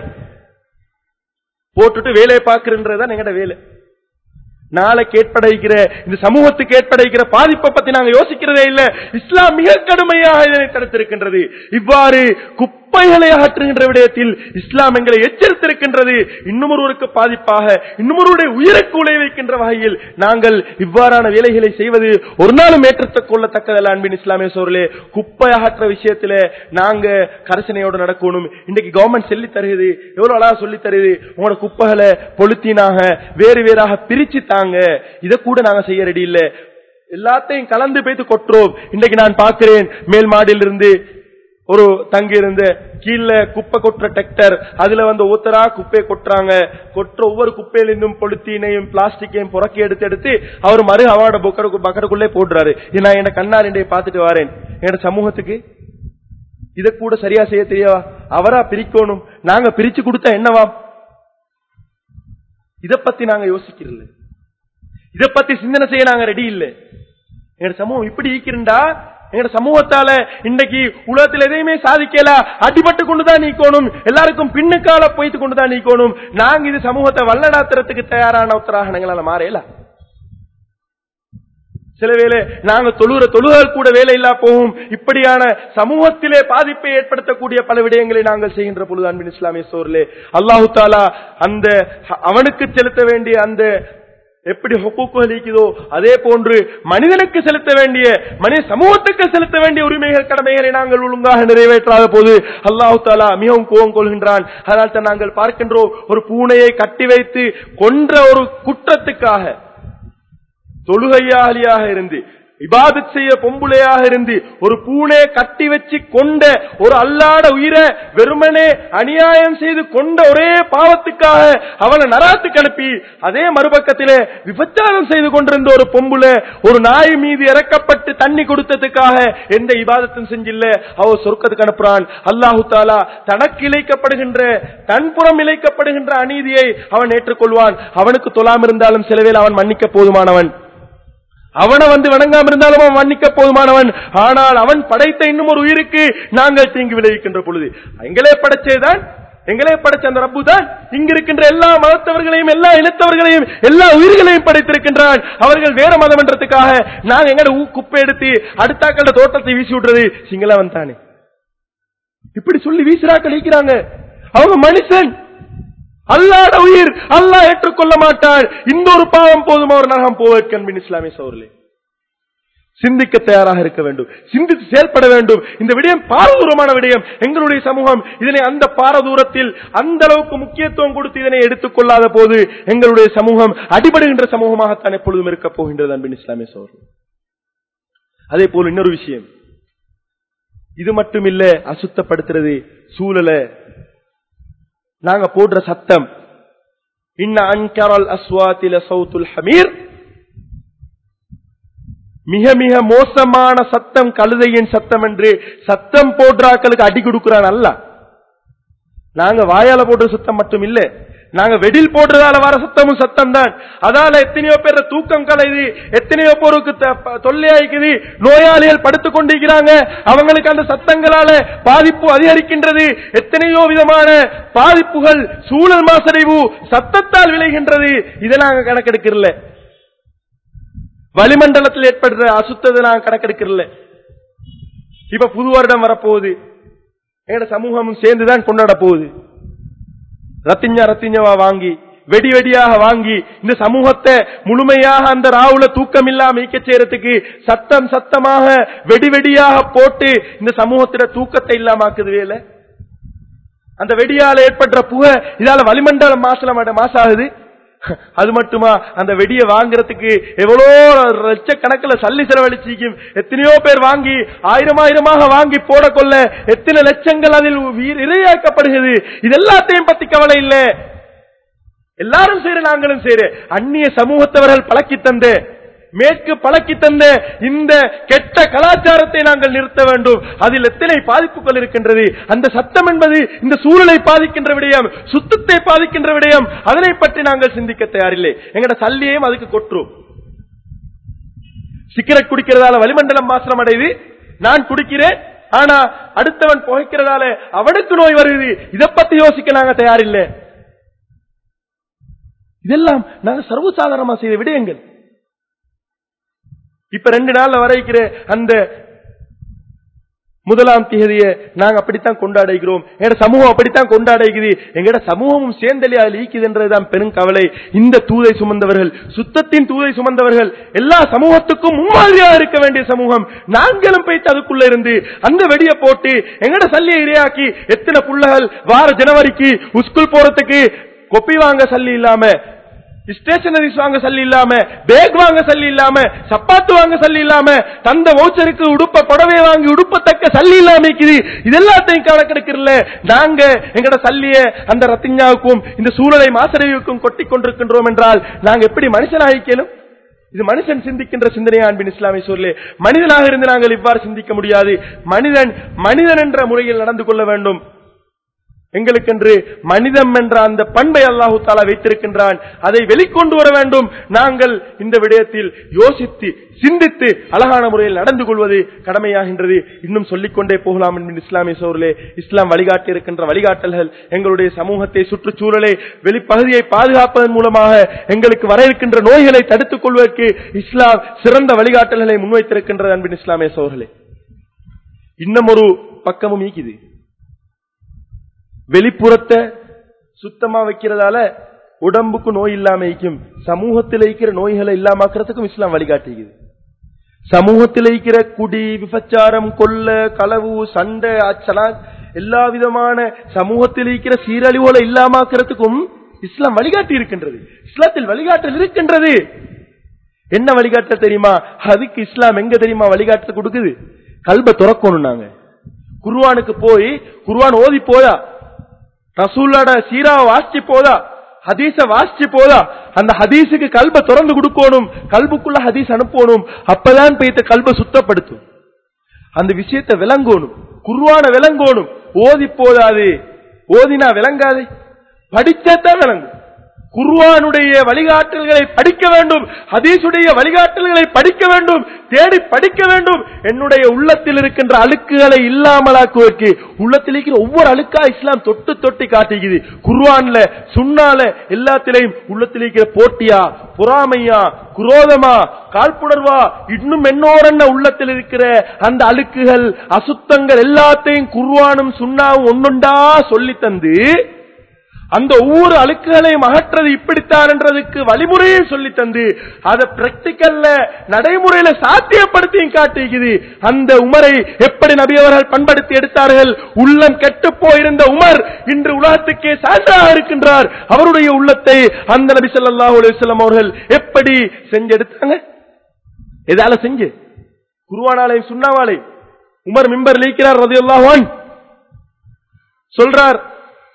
A: போட்டுட்டு வேலையை பாக்குறதுதான் எங்கட வேலை நாளைக்கு ஏற்படைக்கிற இந்த சமூகத்துக்கு ஏற்படைக்கிற பாதிப்பை பத்தி நாங்க யோசிக்கிறதே இல்ல இஸ்லாம் மிக கடுமையாக இதனை தடுத்திருக்கின்றது இவ்வாறு குப்பைகளை அகற்றுகின்ற விடயத்தில் இஸ்லாம் எங்களை எச்சரித்திருக்கின்றது இன்னும் ஒருவருக்கு பாதிப்பாக இன்னும் ஒருவருடைய உயிருக்கு உலை வைக்கின்ற வகையில் நாங்கள் இவ்வாறான வேலைகளை செய்வது ஒரு நாளும் ஏற்றத்துக் கொள்ளத்தக்கதல்ல அன்பின் இஸ்லாமிய சோர்களே குப்பை அகற்ற விஷயத்துல நாங்க கரசனையோடு நடக்கணும் இன்னைக்கு கவர்மெண்ட் சொல்லி தருகிறது எவ்வளவு அழகா சொல்லி தருது உங்களோட குப்பைகளை பொழுத்தினாக வேறு வேறாக பிரிச்சு தாங்க இதை கூட நாங்க செய்ய ரெடி இல்ல எல்லாத்தையும் கலந்து போய்த்து கொட்டுறோம் இன்னைக்கு நான் பார்க்கிறேன் மேல் மாடியில் இருந்து ஒரு தங்கி இருந்த கீழே குப்பை கொட்டுற டிராக்டர் அதுல வந்து ஒருத்தரா குப்பையை கொட்டுறாங்க கொட்டுற ஒவ்வொரு குப்பையிலிருந்தும் பொலித்தீனையும் பிளாஸ்டிக்கையும் புறக்கி எடுத்து எடுத்து அவர் மறு அவார்ட பக்கத்துக்குள்ளே போடுறாரு இது நான் என்ன கண்ணார் இன்றைய பார்த்துட்டு வரேன் என்னோட சமூகத்துக்கு இத கூட சரியா செய்ய தெரியவா அவரா பிரிக்கணும் நாங்க பிரிச்சு கொடுத்தா என்னவா இத பத்தி நாங்க யோசிக்கிறோம் இத பத்தி சிந்தனை செய்ய நாங்க ரெடி இல்ல எங்க சமூகம் இப்படி ஈக்கிறண்டா எங்க சமூகத்தால இன்னைக்கு உலகத்தில் எதையுமே சாதிக்கல அடிபட்டு கொண்டுதான் நீக்கணும் எல்லாருக்கும் பின்னுக்கால போய்த்து கொண்டுதான் நீக்கணும் நாங்க இது சமூகத்தை வல்லடாத்துறதுக்கு தயாரான உத்தராக எங்களால மாறையல சில வேளை நாங்க தொழுகிற தொழுகள் கூட வேலை இல்லா போகும் இப்படியான சமூகத்திலே பாதிப்பை ஏற்படுத்தக்கூடிய பல விடயங்களை நாங்கள் செய்கின்ற பொழுது அன்பின் இஸ்லாமிய சோர்லே அல்லாஹு தாலா அந்த அவனுக்கு செலுத்த வேண்டிய அந்த எப்படி ஹொக்குகள் இருக்குதோ அதே போன்று மனிதனுக்கு செலுத்த வேண்டிய மனித சமூகத்துக்கு செலுத்த வேண்டிய உரிமைகள் கடமைகளை நாங்கள் ஒழுங்காக நிறைவேற்றாத போது அல்லாஹு தாலா மிகவும் கோபம் கொள்கின்றான் அதனால் தான் நாங்கள் பார்க்கின்றோம் ஒரு பூனையை கட்டி வைத்து கொன்ற ஒரு குற்றத்துக்காக தொழுகையாளியாக இருந்து இபாதத் செய்ய பொம்புளையாக இருந்து ஒரு பூனை கட்டி வச்சு கொண்ட ஒரு அல்லாட உயிரை வெறுமனே அநியாயம் செய்து கொண்ட ஒரே பாவத்துக்காக அவனை நராத்துக்கு அனுப்பி அதே மறுபக்கத்திலே விபச்சாரம் செய்து கொண்டிருந்த ஒரு பொம்புல ஒரு நாய் மீது இறக்கப்பட்டு தண்ணி கொடுத்ததுக்காக எந்த இபாதத்தும் செஞ்சில்ல அவ சொர்க்கத்துக்கு அனுப்புறான் அல்லாஹு தாலா தனக்கு இழைக்கப்படுகின்ற தன்புறம் இழைக்கப்படுகின்ற அநீதியை அவன் ஏற்றுக்கொள்வான் அவனுக்கு தொழாம இருந்தாலும் சிலவேல் அவன் மன்னிக்க போதுமானவன் அவனை வந்து வணங்காம இருந்தாலும் அவன் மன்னிக்க போதுமானவன் ஆனால் அவன் படைத்த இன்னும் ஒரு உயிருக்கு நாங்கள் தீங்கு விளைவிக்கின்ற பொழுது எங்களே படைச்சேதான் எங்களே படைச்ச அந்த ரப்பு தான் இங்க இருக்கின்ற எல்லா மதத்தவர்களையும் எல்லா இனத்தவர்களையும் எல்லா உயிர்களையும் படைத்திருக்கின்றான் அவர்கள் வேற மதம் என்றதுக்காக நாங்க எங்கட ஊ- குப்பை எடுத்து அடுத்தாக்கள தோட்டத்தை வீசி விடுறது சிங்களவன் தானே இப்படி சொல்லி வீசுறாக்கள் இருக்கிறாங்க அவங்க மனுஷன் அல்லாட உயிர் அல்லாஹ் ஏற்றுக்கொள்ள மாட்டார் இந்த ஒரு பாவம் போதும் அவர் நரகம் போவதற்கு அன்பின் இஸ்லாமிய சோர்களே சிந்திக்க தயாராக இருக்க வேண்டும் சிந்தித்து செயல்பட வேண்டும் இந்த விடயம் பாரதூரமான விடயம் எங்களுடைய சமூகம் இதனை அந்த பாரதூரத்தில் அந்த அளவுக்கு முக்கியத்துவம் கொடுத்து இதனை எடுத்துக்கொள்ளாத போது எங்களுடைய சமூகம் அடிபடுகின்ற சமூகமாகத்தான் எப்பொழுதும் இருக்க போகின்றது அன்பின் இஸ்லாமிய சோர்கள் அதே போல் இன்னொரு விஷயம் இது மட்டுமில்ல அசுத்தப்படுத்துறது சூழலை நாங்க போடுற சத்தம் இன்ன அன்கரல் அஸ்வாத்தில சவுத்துல் ஹமீர் மிக மிக மோசமான சத்தம் கழுதையின் சத்தம் என்று சத்தம் போடுறாக்களுக்கு அடி கொடுக்கிறான் அல்ல நாங்க வாயால போடுற சத்தம் மட்டும் இல்ல நாங்க வெடில் போடுறதால வர சத்தமும் சத்தம் தான் அதால எத்தனையோ பேர் தூக்கம் கலையுது எத்தனையோ பேருக்கு த- தொல்லையாய்க்குது நோயாளிகள் படுத்துக் கொண்டிருக்கிறாங்க அவங்களுக்கு அந்த சத்தங்களால பாதிப்பு அதிகரிக்கின்றது எத்தனையோ விதமான பாதிப்புகள் சூழல் மாசடைவு சத்தத்தால் விளைகின்றது இதை நாங்க கணக்கெடுக்கிறல வளிமண்டலத்தில் ஏற்படுற அசுத்தத்தை நாங்க கணக்கெடுக்கிறல இப்ப புது வருடம் வரப்போகுது எங்கட சமூகமும் சேர்ந்துதான் கொண்டாட போகுது ரத்திஞ்சா ரத்திஞ்சவா வாங்கி வெடி வெடியாக வாங்கி இந்த சமூகத்தை முழுமையாக அந்த ராவுல தூக்கம் இல்லாம ஈக்க செய்யறதுக்கு சத்தம் சத்தமாக வெடி வெடியாக போட்டு இந்த சமூகத்தில தூக்கத்தை இல்லாமக்குது வேலை அந்த வெடியால ஏற்பட்ட புகை இதால வளிமண்டலம் மாசல மாசாகுது அது மட்டுமா அந்த வெடியை வாங்குறதுக்கு எவ்வளோ லட்சக்கணக்கில் சல்லி செலவழிச்சிக்கும் எத்தனையோ பேர் வாங்கி ஆயிரம் ஆயிரமாக வாங்கி போட கொள்ள எத்தனை லட்சங்கள் அதில் உயிர் இரையாக்கப்படுகிறது இது எல்லாத்தையும் பத்தி கவலை இல்லை எல்லாரும் செய்யற நாங்களும் செய்யற அந்நிய சமூகத்தவர்கள் பழக்கி தந்த மேற்கு பழக்கி தந்த இந்த கெட்ட கலாச்சாரத்தை நாங்கள் நிறுத்த வேண்டும் அதில் எத்தனை பாதிப்புகள் இருக்கின்றது அந்த சத்தம் என்பது இந்த சூழலை பாதிக்கின்ற விடயம் சுத்தத்தை பாதிக்கின்ற விடயம் அதனை பற்றி நாங்கள் சிந்திக்க தயாரில்லை எங்கட சல்லியையும் அதுக்கு கொற்றுவோம் சிகரெட் குடிக்கிறதால வளிமண்டலம் மாசனம் அடையுது நான் குடிக்கிறேன் ஆனா அடுத்தவன் புகைக்கிறதால அவனுக்கு நோய் வருது இதை பத்தி யோசிக்க நாங்க தயாரில்லை இதெல்லாம் நாங்க சர்வசாதாரணமா செய்த விடயங்கள் இப்ப ரெண்டு நாள்ல வரைக்கிற அந்த முதலாம் தேதியை நாங்க அப்படித்தான் கொண்டாடுகிறோம் எங்கட சமூகம் அப்படித்தான் கொண்டாடுகிறது எங்கட சமூகமும் சேர்ந்தலி அதில் ஈக்குதுன்றதுதான் பெரும் கவலை இந்த தூதை சுமந்தவர்கள் சுத்தத்தின் தூதை சுமந்தவர்கள் எல்லா சமூகத்துக்கும் முன்மாதிரியாக இருக்க வேண்டிய சமூகம் நாங்களும் போய்த்து அதுக்குள்ள இருந்து அந்த வெடியை போட்டு எங்கட சல்லியை இரையாக்கி எத்தனை புள்ளகள் வார ஜனவரிக்கு ஸ்கூல் போறதுக்கு கொப்பி வாங்க சல்லி இல்லாம ஸ்டேஷனரிஸ் வாங்க சல்லி இல்லாம பேக் வாங்க சல்லி இல்லாம சப்பாத்து வாங்க சல்லி இல்லாம தந்த வவுச்சருக்கு உடுப்ப புடவை வாங்கி உடுப்பத்தக்க சல்லி இல்லாம இருக்குது இது எல்லாத்தையும் கணக்கெடுக்கிறல நாங்க எங்கட சல்லிய அந்த ரத்திஞ்சாவுக்கும் இந்த சூழலை மாசடைவுக்கும் கொட்டி கொண்டிருக்கின்றோம் என்றால் நாங்க எப்படி மனுஷனாகிக்கலும் இது மனுஷன் சிந்திக்கின்ற சிந்தனையா அன்பின் இஸ்லாமிய சூழலே மனிதனாக இருந்து நாங்கள் இவ்வாறு சிந்திக்க முடியாது மனிதன் மனிதன் என்ற முறையில் நடந்து கொள்ள வேண்டும் எங்களுக்கென்று மனிதம் என்ற அந்த பண்பை அல்லாஹு தாலா வைத்திருக்கின்றான் அதை வெளிக்கொண்டு வர வேண்டும் நாங்கள் இந்த விடயத்தில் யோசித்து சிந்தித்து அழகான முறையில் நடந்து கொள்வது கடமையாகின்றது இன்னும் சொல்லிக்கொண்டே போகலாம் என்று இஸ்லாமிய சோழர்களே இஸ்லாம் வழிகாட்டி இருக்கின்ற வழிகாட்டல்கள் எங்களுடைய சமூகத்தை சுற்றுச்சூழலை வெளிப்பகுதியை பாதுகாப்பதன் மூலமாக எங்களுக்கு வர இருக்கின்ற நோய்களை தடுத்துக் கொள்வதற்கு இஸ்லாம் சிறந்த வழிகாட்டல்களை முன்வைத்திருக்கின்றது அன்பின் இஸ்லாமிய சோழர்களே இன்னும் ஒரு பக்கமும் ஈக்குது வெளிப்புறத்தை சுத்தமா வைக்கிறதால உடம்புக்கு நோய் இல்லாம இருக்கும் சமூகத்தில் இருக்கிற நோய்களை இல்லாமக்கிறதுக்கும் இஸ்லாம் வழிகாட்டுகிறது சமூகத்தில் இருக்கிற குடி விபச்சாரம் கொள்ள களவு சண்டை அச்சலா எல்லா விதமான சமூகத்தில் இருக்கிற சீரழிவுகளை இல்லாமக்கிறதுக்கும் இஸ்லாம் வழிகாட்டி இருக்கின்றது இஸ்லாத்தில் வழிகாட்டல் இருக்கின்றது என்ன வழிகாட்டல் தெரியுமா அதுக்கு இஸ்லாம் எங்க தெரியுமா வழிகாட்டல் கொடுக்குது கல்ப துறக்கணும் நாங்க குருவானுக்கு போய் குருவான் ஓதி போதா ரசூல்லோட சீராவை வாசிச்சு போதா ஹதீஸ வாசிச்சு போதா அந்த ஹதீஸுக்கு கல்ப திறந்து கொடுக்கணும் கல்புக்குள்ள ஹதீஸ் அனுப்பணும் அப்பதான் போயிட்டு கல்ப சுத்தப்படுத்தும் அந்த விஷயத்தை விளங்கணும் குருவான விளங்கணும் ஓதி போதாது ஓதினா விளங்காது படிச்சத்தான் விளங்கும் குர்வானுடைய வழிகாட்டல்களை படிக்க வேண்டும் ஹதீசுடைய வழிகாட்டல்களை படிக்க வேண்டும் தேடி படிக்க வேண்டும் என்னுடைய உள்ளத்தில் இருக்கின்ற அழுக்குகளை இல்லாமலாக்குவதற்கு உள்ளத்தில் இருக்கிற ஒவ்வொரு அழுக்கா இஸ்லாம் தொட்டு தொட்டி காட்டுகிறது குர்வான்ல சுண்ணால எல்லாத்திலையும் உள்ளத்தில் இருக்கிற போட்டியா பொறாமையா குரோதமா காழ்ப்புணர்வா இன்னும் என்னோரென்ன உள்ளத்தில் இருக்கிற அந்த அழுக்குகள் அசுத்தங்கள் எல்லாத்தையும் குர்வானும் சுண்ணாவும் ஒன்னொண்டா சொல்லி தந்து அந்த ஒவ்வொரு அழுக்குகளையும் அகற்றது இப்படித்தான் என்றதுக்கு வழிமுறையை சொல்லி தந்து அதை பிராக்டிக்கல்ல நடைமுறையில சாத்தியப்படுத்தியும் காட்டுகிறது அந்த உமரை எப்படி நபி அவர்கள் பண்படுத்தி எடுத்தார்கள் உள்ளம் கெட்டு போயிருந்த உமர் இன்று உலகத்துக்கே சான்றாக இருக்கின்றார் அவருடைய உள்ளத்தை அந்த நபி ஸல்லல்லாஹு அலைஹி வஸல்லம் அவர்கள் எப்படி செஞ்செடுத்தாங்க எதால செஞ்சு குருவானாலை சுண்ணாவாலை உமர் மிம்பர் லீக்கிறார் ரதியல்லாஹு அன்ஹு சொல்றார்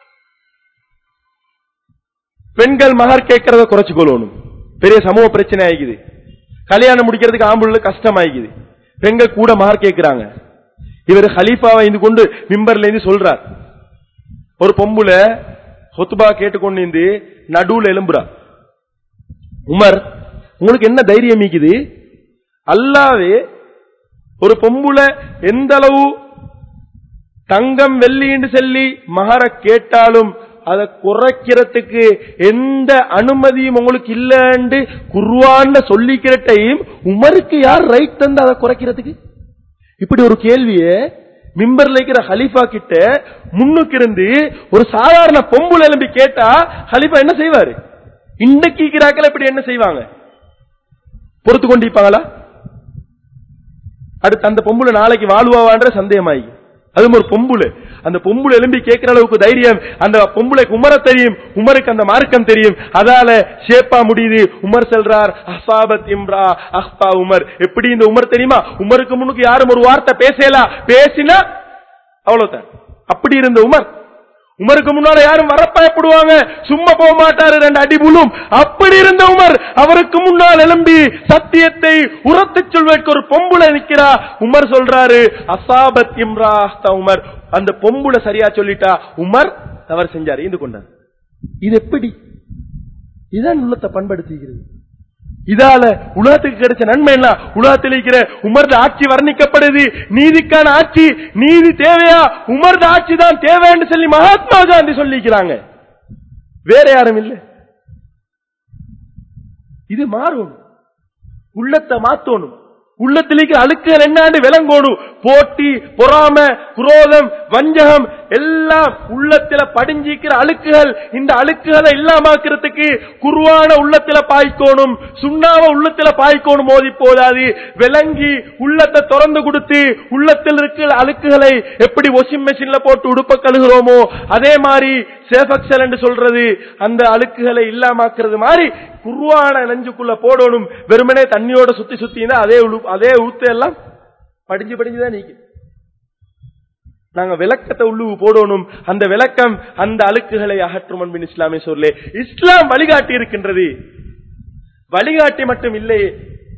A: பெண்கள் மகர் கேட்கறத குறைச்சு கொள்ளணும் பெரிய சமூக பிரச்சனை ஆகிக்குது கல்யாணம் முடிக்கிறதுக்கு ஆம்புள்ள கஷ்டம் ஆகிக்குது பெண்கள் கூட மகர் கேட்கிறாங்க இவர் ஹலீஃபாவை இருந்து கொண்டு மிம்பர்ல இருந்து சொல்றார் ஒரு பொம்புல சொத்துபா கேட்டுக்கொண்டு இருந்து நடுவுல எலும்புறா உமர் உங்களுக்கு என்ன தைரியம் மீக்குது அல்லாவே ஒரு பொம்புல எந்த அளவு தங்கம் வெள்ளின்னு சொல்லி மகர கேட்டாலும் அதை குறைக்கிறதுக்கு எந்த அனுமதியும் உங்களுக்கு இல்லன்னு குருவான்னு சொல்லிக்கிற டைம் உமருக்கு யார் ரைட் தந்து அதை குறைக்கிறதுக்கு இப்படி ஒரு கேள்விய மிம்பர்ல இருக்கிற ஹலிஃபா கிட்ட முன்னுக்கு இருந்து ஒரு சாதாரண பொம்புல எழும்பி கேட்டா ஹலிஃபா என்ன செய்வாரு இன்னைக்கு இருக்கிறாக்கள் இப்படி என்ன செய்வாங்க பொறுத்து கொண்டிருப்பாங்களா அடுத்து அந்த பொம்புல நாளைக்கு வாழ்வாவான்ற சந்தேகமாயி அதுவும் ஒரு பொம்புல அந்த பொம்புல எழும்பி கேட்கிற அளவுக்கு தைரியம் அந்த பொம்புளைக்கு உமர தெரியும் உமருக்கு அந்த மார்க்கம் தெரியும் அதால ஷேப்பா முடியுது உமர் செல்றார் அசாபத் இம்ரா அஹ்பா உமர் எப்படி இந்த உமர் தெரியுமா உமருக்கு முன்னுக்கு யாரும் ஒரு வார்த்தை பேசலாம் பேசினா அவ்வளவுதான் அப்படி இருந்த உமர் உமருக்கு முன்னால யாரும் வர பயப்படுவாங்க சும்மா போக மாட்டாரு ரெண்டு அடி புழும் அப்படி இருந்த உமர் அவருக்கு முன்னால் எழும்பி சத்தியத்தை உரத்துச் சொல்வதற்கு ஒரு பொம்புல நிக்கிறா உமர் சொல்றாரு அசாபத் இம்ரா அஹ்தா உமர் அந்த பொம்புல சரியா சொல்லிட்டா உமர் தவறு செஞ்சாரு இந்து கொண்டார் இது எப்படி இதான் உள்ளத்தை பண்படுத்திக்கிறது இதால உலகத்துக்கு கிடைச்ச நன்மை என்ன உலகத்தில் இருக்கிற உமர்த ஆட்சி வர்ணிக்கப்படுது நீதிக்கான ஆட்சி நீதி தேவையா உமர்த ஆட்சி தான் தேவைன்னு சொல்லி மகாத்மா காந்தி சொல்லிக்கிறாங்க வேற யாரும் இல்ல இது மாறும் உள்ளத்தை மாத்தணும் உள்ளத்தில் இருக்கிற அழுக்குகள் என்னாண்டு விளங்கோடும் போட்டி பொறாம குரோதம் வஞ்சகம் எல்லாம் உள்ளத்தில படிஞ்சிக்கிற அழுக்குகள் இந்த அழுக்குகளை இல்லாமக்கிறதுக்கு குருவான உள்ளத்தில பாய்க்கோணும் சுண்ணாவ உள்ளத்தில பாய்க்கோணும் மோதி போதாது விளங்கி உள்ளத்தை திறந்து கொடுத்து உள்ளத்தில் இருக்கிற அழுக்குகளை எப்படி வாஷிங் மெஷின்ல போட்டு உடுப்ப கழுகிறோமோ அதே மாதிரி சேஃபக்சல் என்று சொல்றது அந்த அழுக்குகளை இல்லாமக்கிறது மாதிரி குருவான நெஞ்சுக்குள்ள போடணும் வெறுமனே தண்ணியோட சுத்தி சுத்தினா அதே உழு- அதே ஊத்து எல்லாம் படிஞ்சு படிஞ்சுதான் நீக்கு நாங்க விளக்கத்தை உள்ளுவு போடணும் அந்த விளக்கம் அந்த அழுக்குகளை அகற்றும் அன்பின் இஸ்லாமிய சொல்லே இஸ்லாம் வழிகாட்டி இருக்கின்றது வழிகாட்டி மட்டும் இல்லையே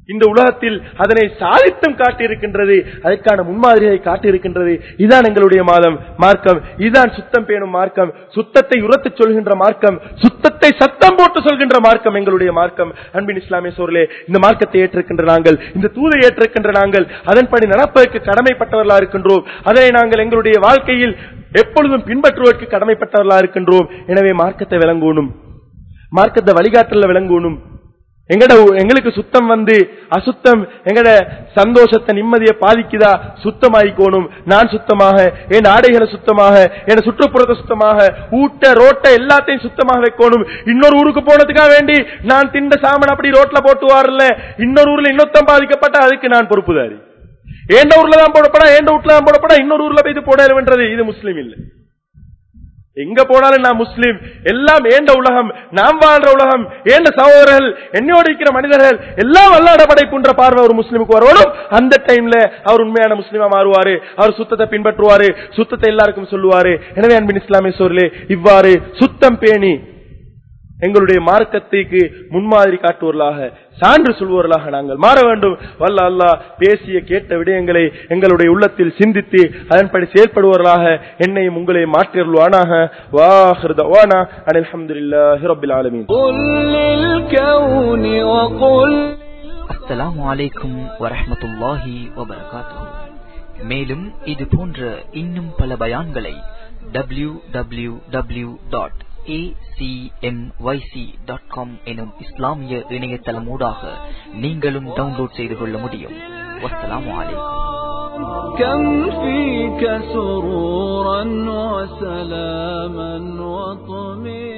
A: இந்த உலகத்தில் அதனை சாதித்தும் காட்டியிருக்கின்றது அதற்கான முன்மாதிரியை காட்டியிருக்கின்றது இதுதான் எங்களுடைய மாதம் மார்க்கம் இதுதான் சுத்தம் பேணும் மார்க்கம் சுத்தத்தை உரத்துச் சொல்கின்ற மார்க்கம் சுத்தத்தை சத்தம் போட்டு சொல்கின்ற மார்க்கம் எங்களுடைய மார்க்கம் அன்பின் இஸ்லாமிய சோர்களே இந்த மார்க்கத்தை ஏற்றிருக்கின்ற நாங்கள் இந்த தூதை ஏற்றிருக்கின்ற நாங்கள் அதன்படி நடப்பதற்கு கடமைப்பட்டவர்களா இருக்கின்றோம் அதனை நாங்கள் எங்களுடைய வாழ்க்கையில் எப்பொழுதும் பின்பற்றுவதற்கு கடமைப்பட்டவர்களா இருக்கின்றோம் எனவே மார்க்கத்தை விளங்கணும் மார்க்கத்தை வழிகாட்டல விளங்கணும் எங்கட எங்களுக்கு சுத்தம் வந்து அசுத்தம் எங்கட சந்தோஷத்தை நிம்மதியை பாதிக்குதா சுத்தமாயிக்கோணும் நான் சுத்தமாக என் ஆடைகளை சுத்தமாக என் சுற்றுப்புறத்தை சுத்தமாக ஊட்ட ரோட்ட எல்லாத்தையும் சுத்தமாக வைக்கணும் இன்னொரு ஊருக்கு போனதுக்காக வேண்டி நான் திண்ட சாமன் அப்படி ரோட்ல போட்டு வரல இன்னொரு ஊர்ல இன்னொத்தம் பாதிக்கப்பட்ட அதுக்கு நான் பொறுப்புதாரி ஏண்ட ஊர்ல தான் போடப்படா ஏண்ட வீட்டுல தான் போடப்படா இன்னொரு ஊர்ல போய் இது போடணும்ன்றது இது முஸ்லீம் இல்லை எங்க போனாலும் நான் முஸ்லீம் எல்லாம் ஏண்ட உலகம் நாம் வாழ்ற உலகம் ஏண்ட சகோதரர்கள் என்னோடு இருக்கிற மனிதர்கள் எல்லாம் வல்லாட படைப்புன்ற பார்வை ஒரு முஸ்லீமுக்கு வரணும் அந்த டைம்ல அவர் உண்மையான முஸ்லீமா மாறுவாரு அவர் சுத்தத்தை பின்பற்றுவாரு சுத்தத்தை எல்லாருக்கும் சொல்லுவாரு எனவே அன்பின் இஸ்லாமிய சோர்களே இவ்வாறு சுத்தம் பேணி எங்களுடைய மார்க்கத்துக்கு முன்மாதிரி காட்டுவர்களாக சான்று சொல்பவர்களாக நாங்கள் மாற வேண்டும் வல்ல அல்லாஹ் பேசிய கேட்ட விடயங்களை எங்களுடைய உள்ளத்தில் சிந்தித்து அதன்படி செயல்படுவர்களாக என்னையும் உங்களையும் மாற்றியருள்வானாக வாஹிருதவானா அனில் அல்ஹம்துலில்லாஹி ரப்பில் ஆலமீன்
B: قل للكون وقل
C: அஸ்ஸலாமு அலைக்கும் வரஹ்மத்துல்லாஹி வபரகாத்துஹு மேலும் இது போன்ற இன்னும் பல பயான்களை W W W dot dot com எனும் இஸ்லாமிய இணையதளமூடாக நீங்களும் டவுன்லோட் செய்து கொள்ள முடியும் வஸ்ஸலாமு அலைக்கும்
B: كم فيك سرورا وسلاما وطمئنا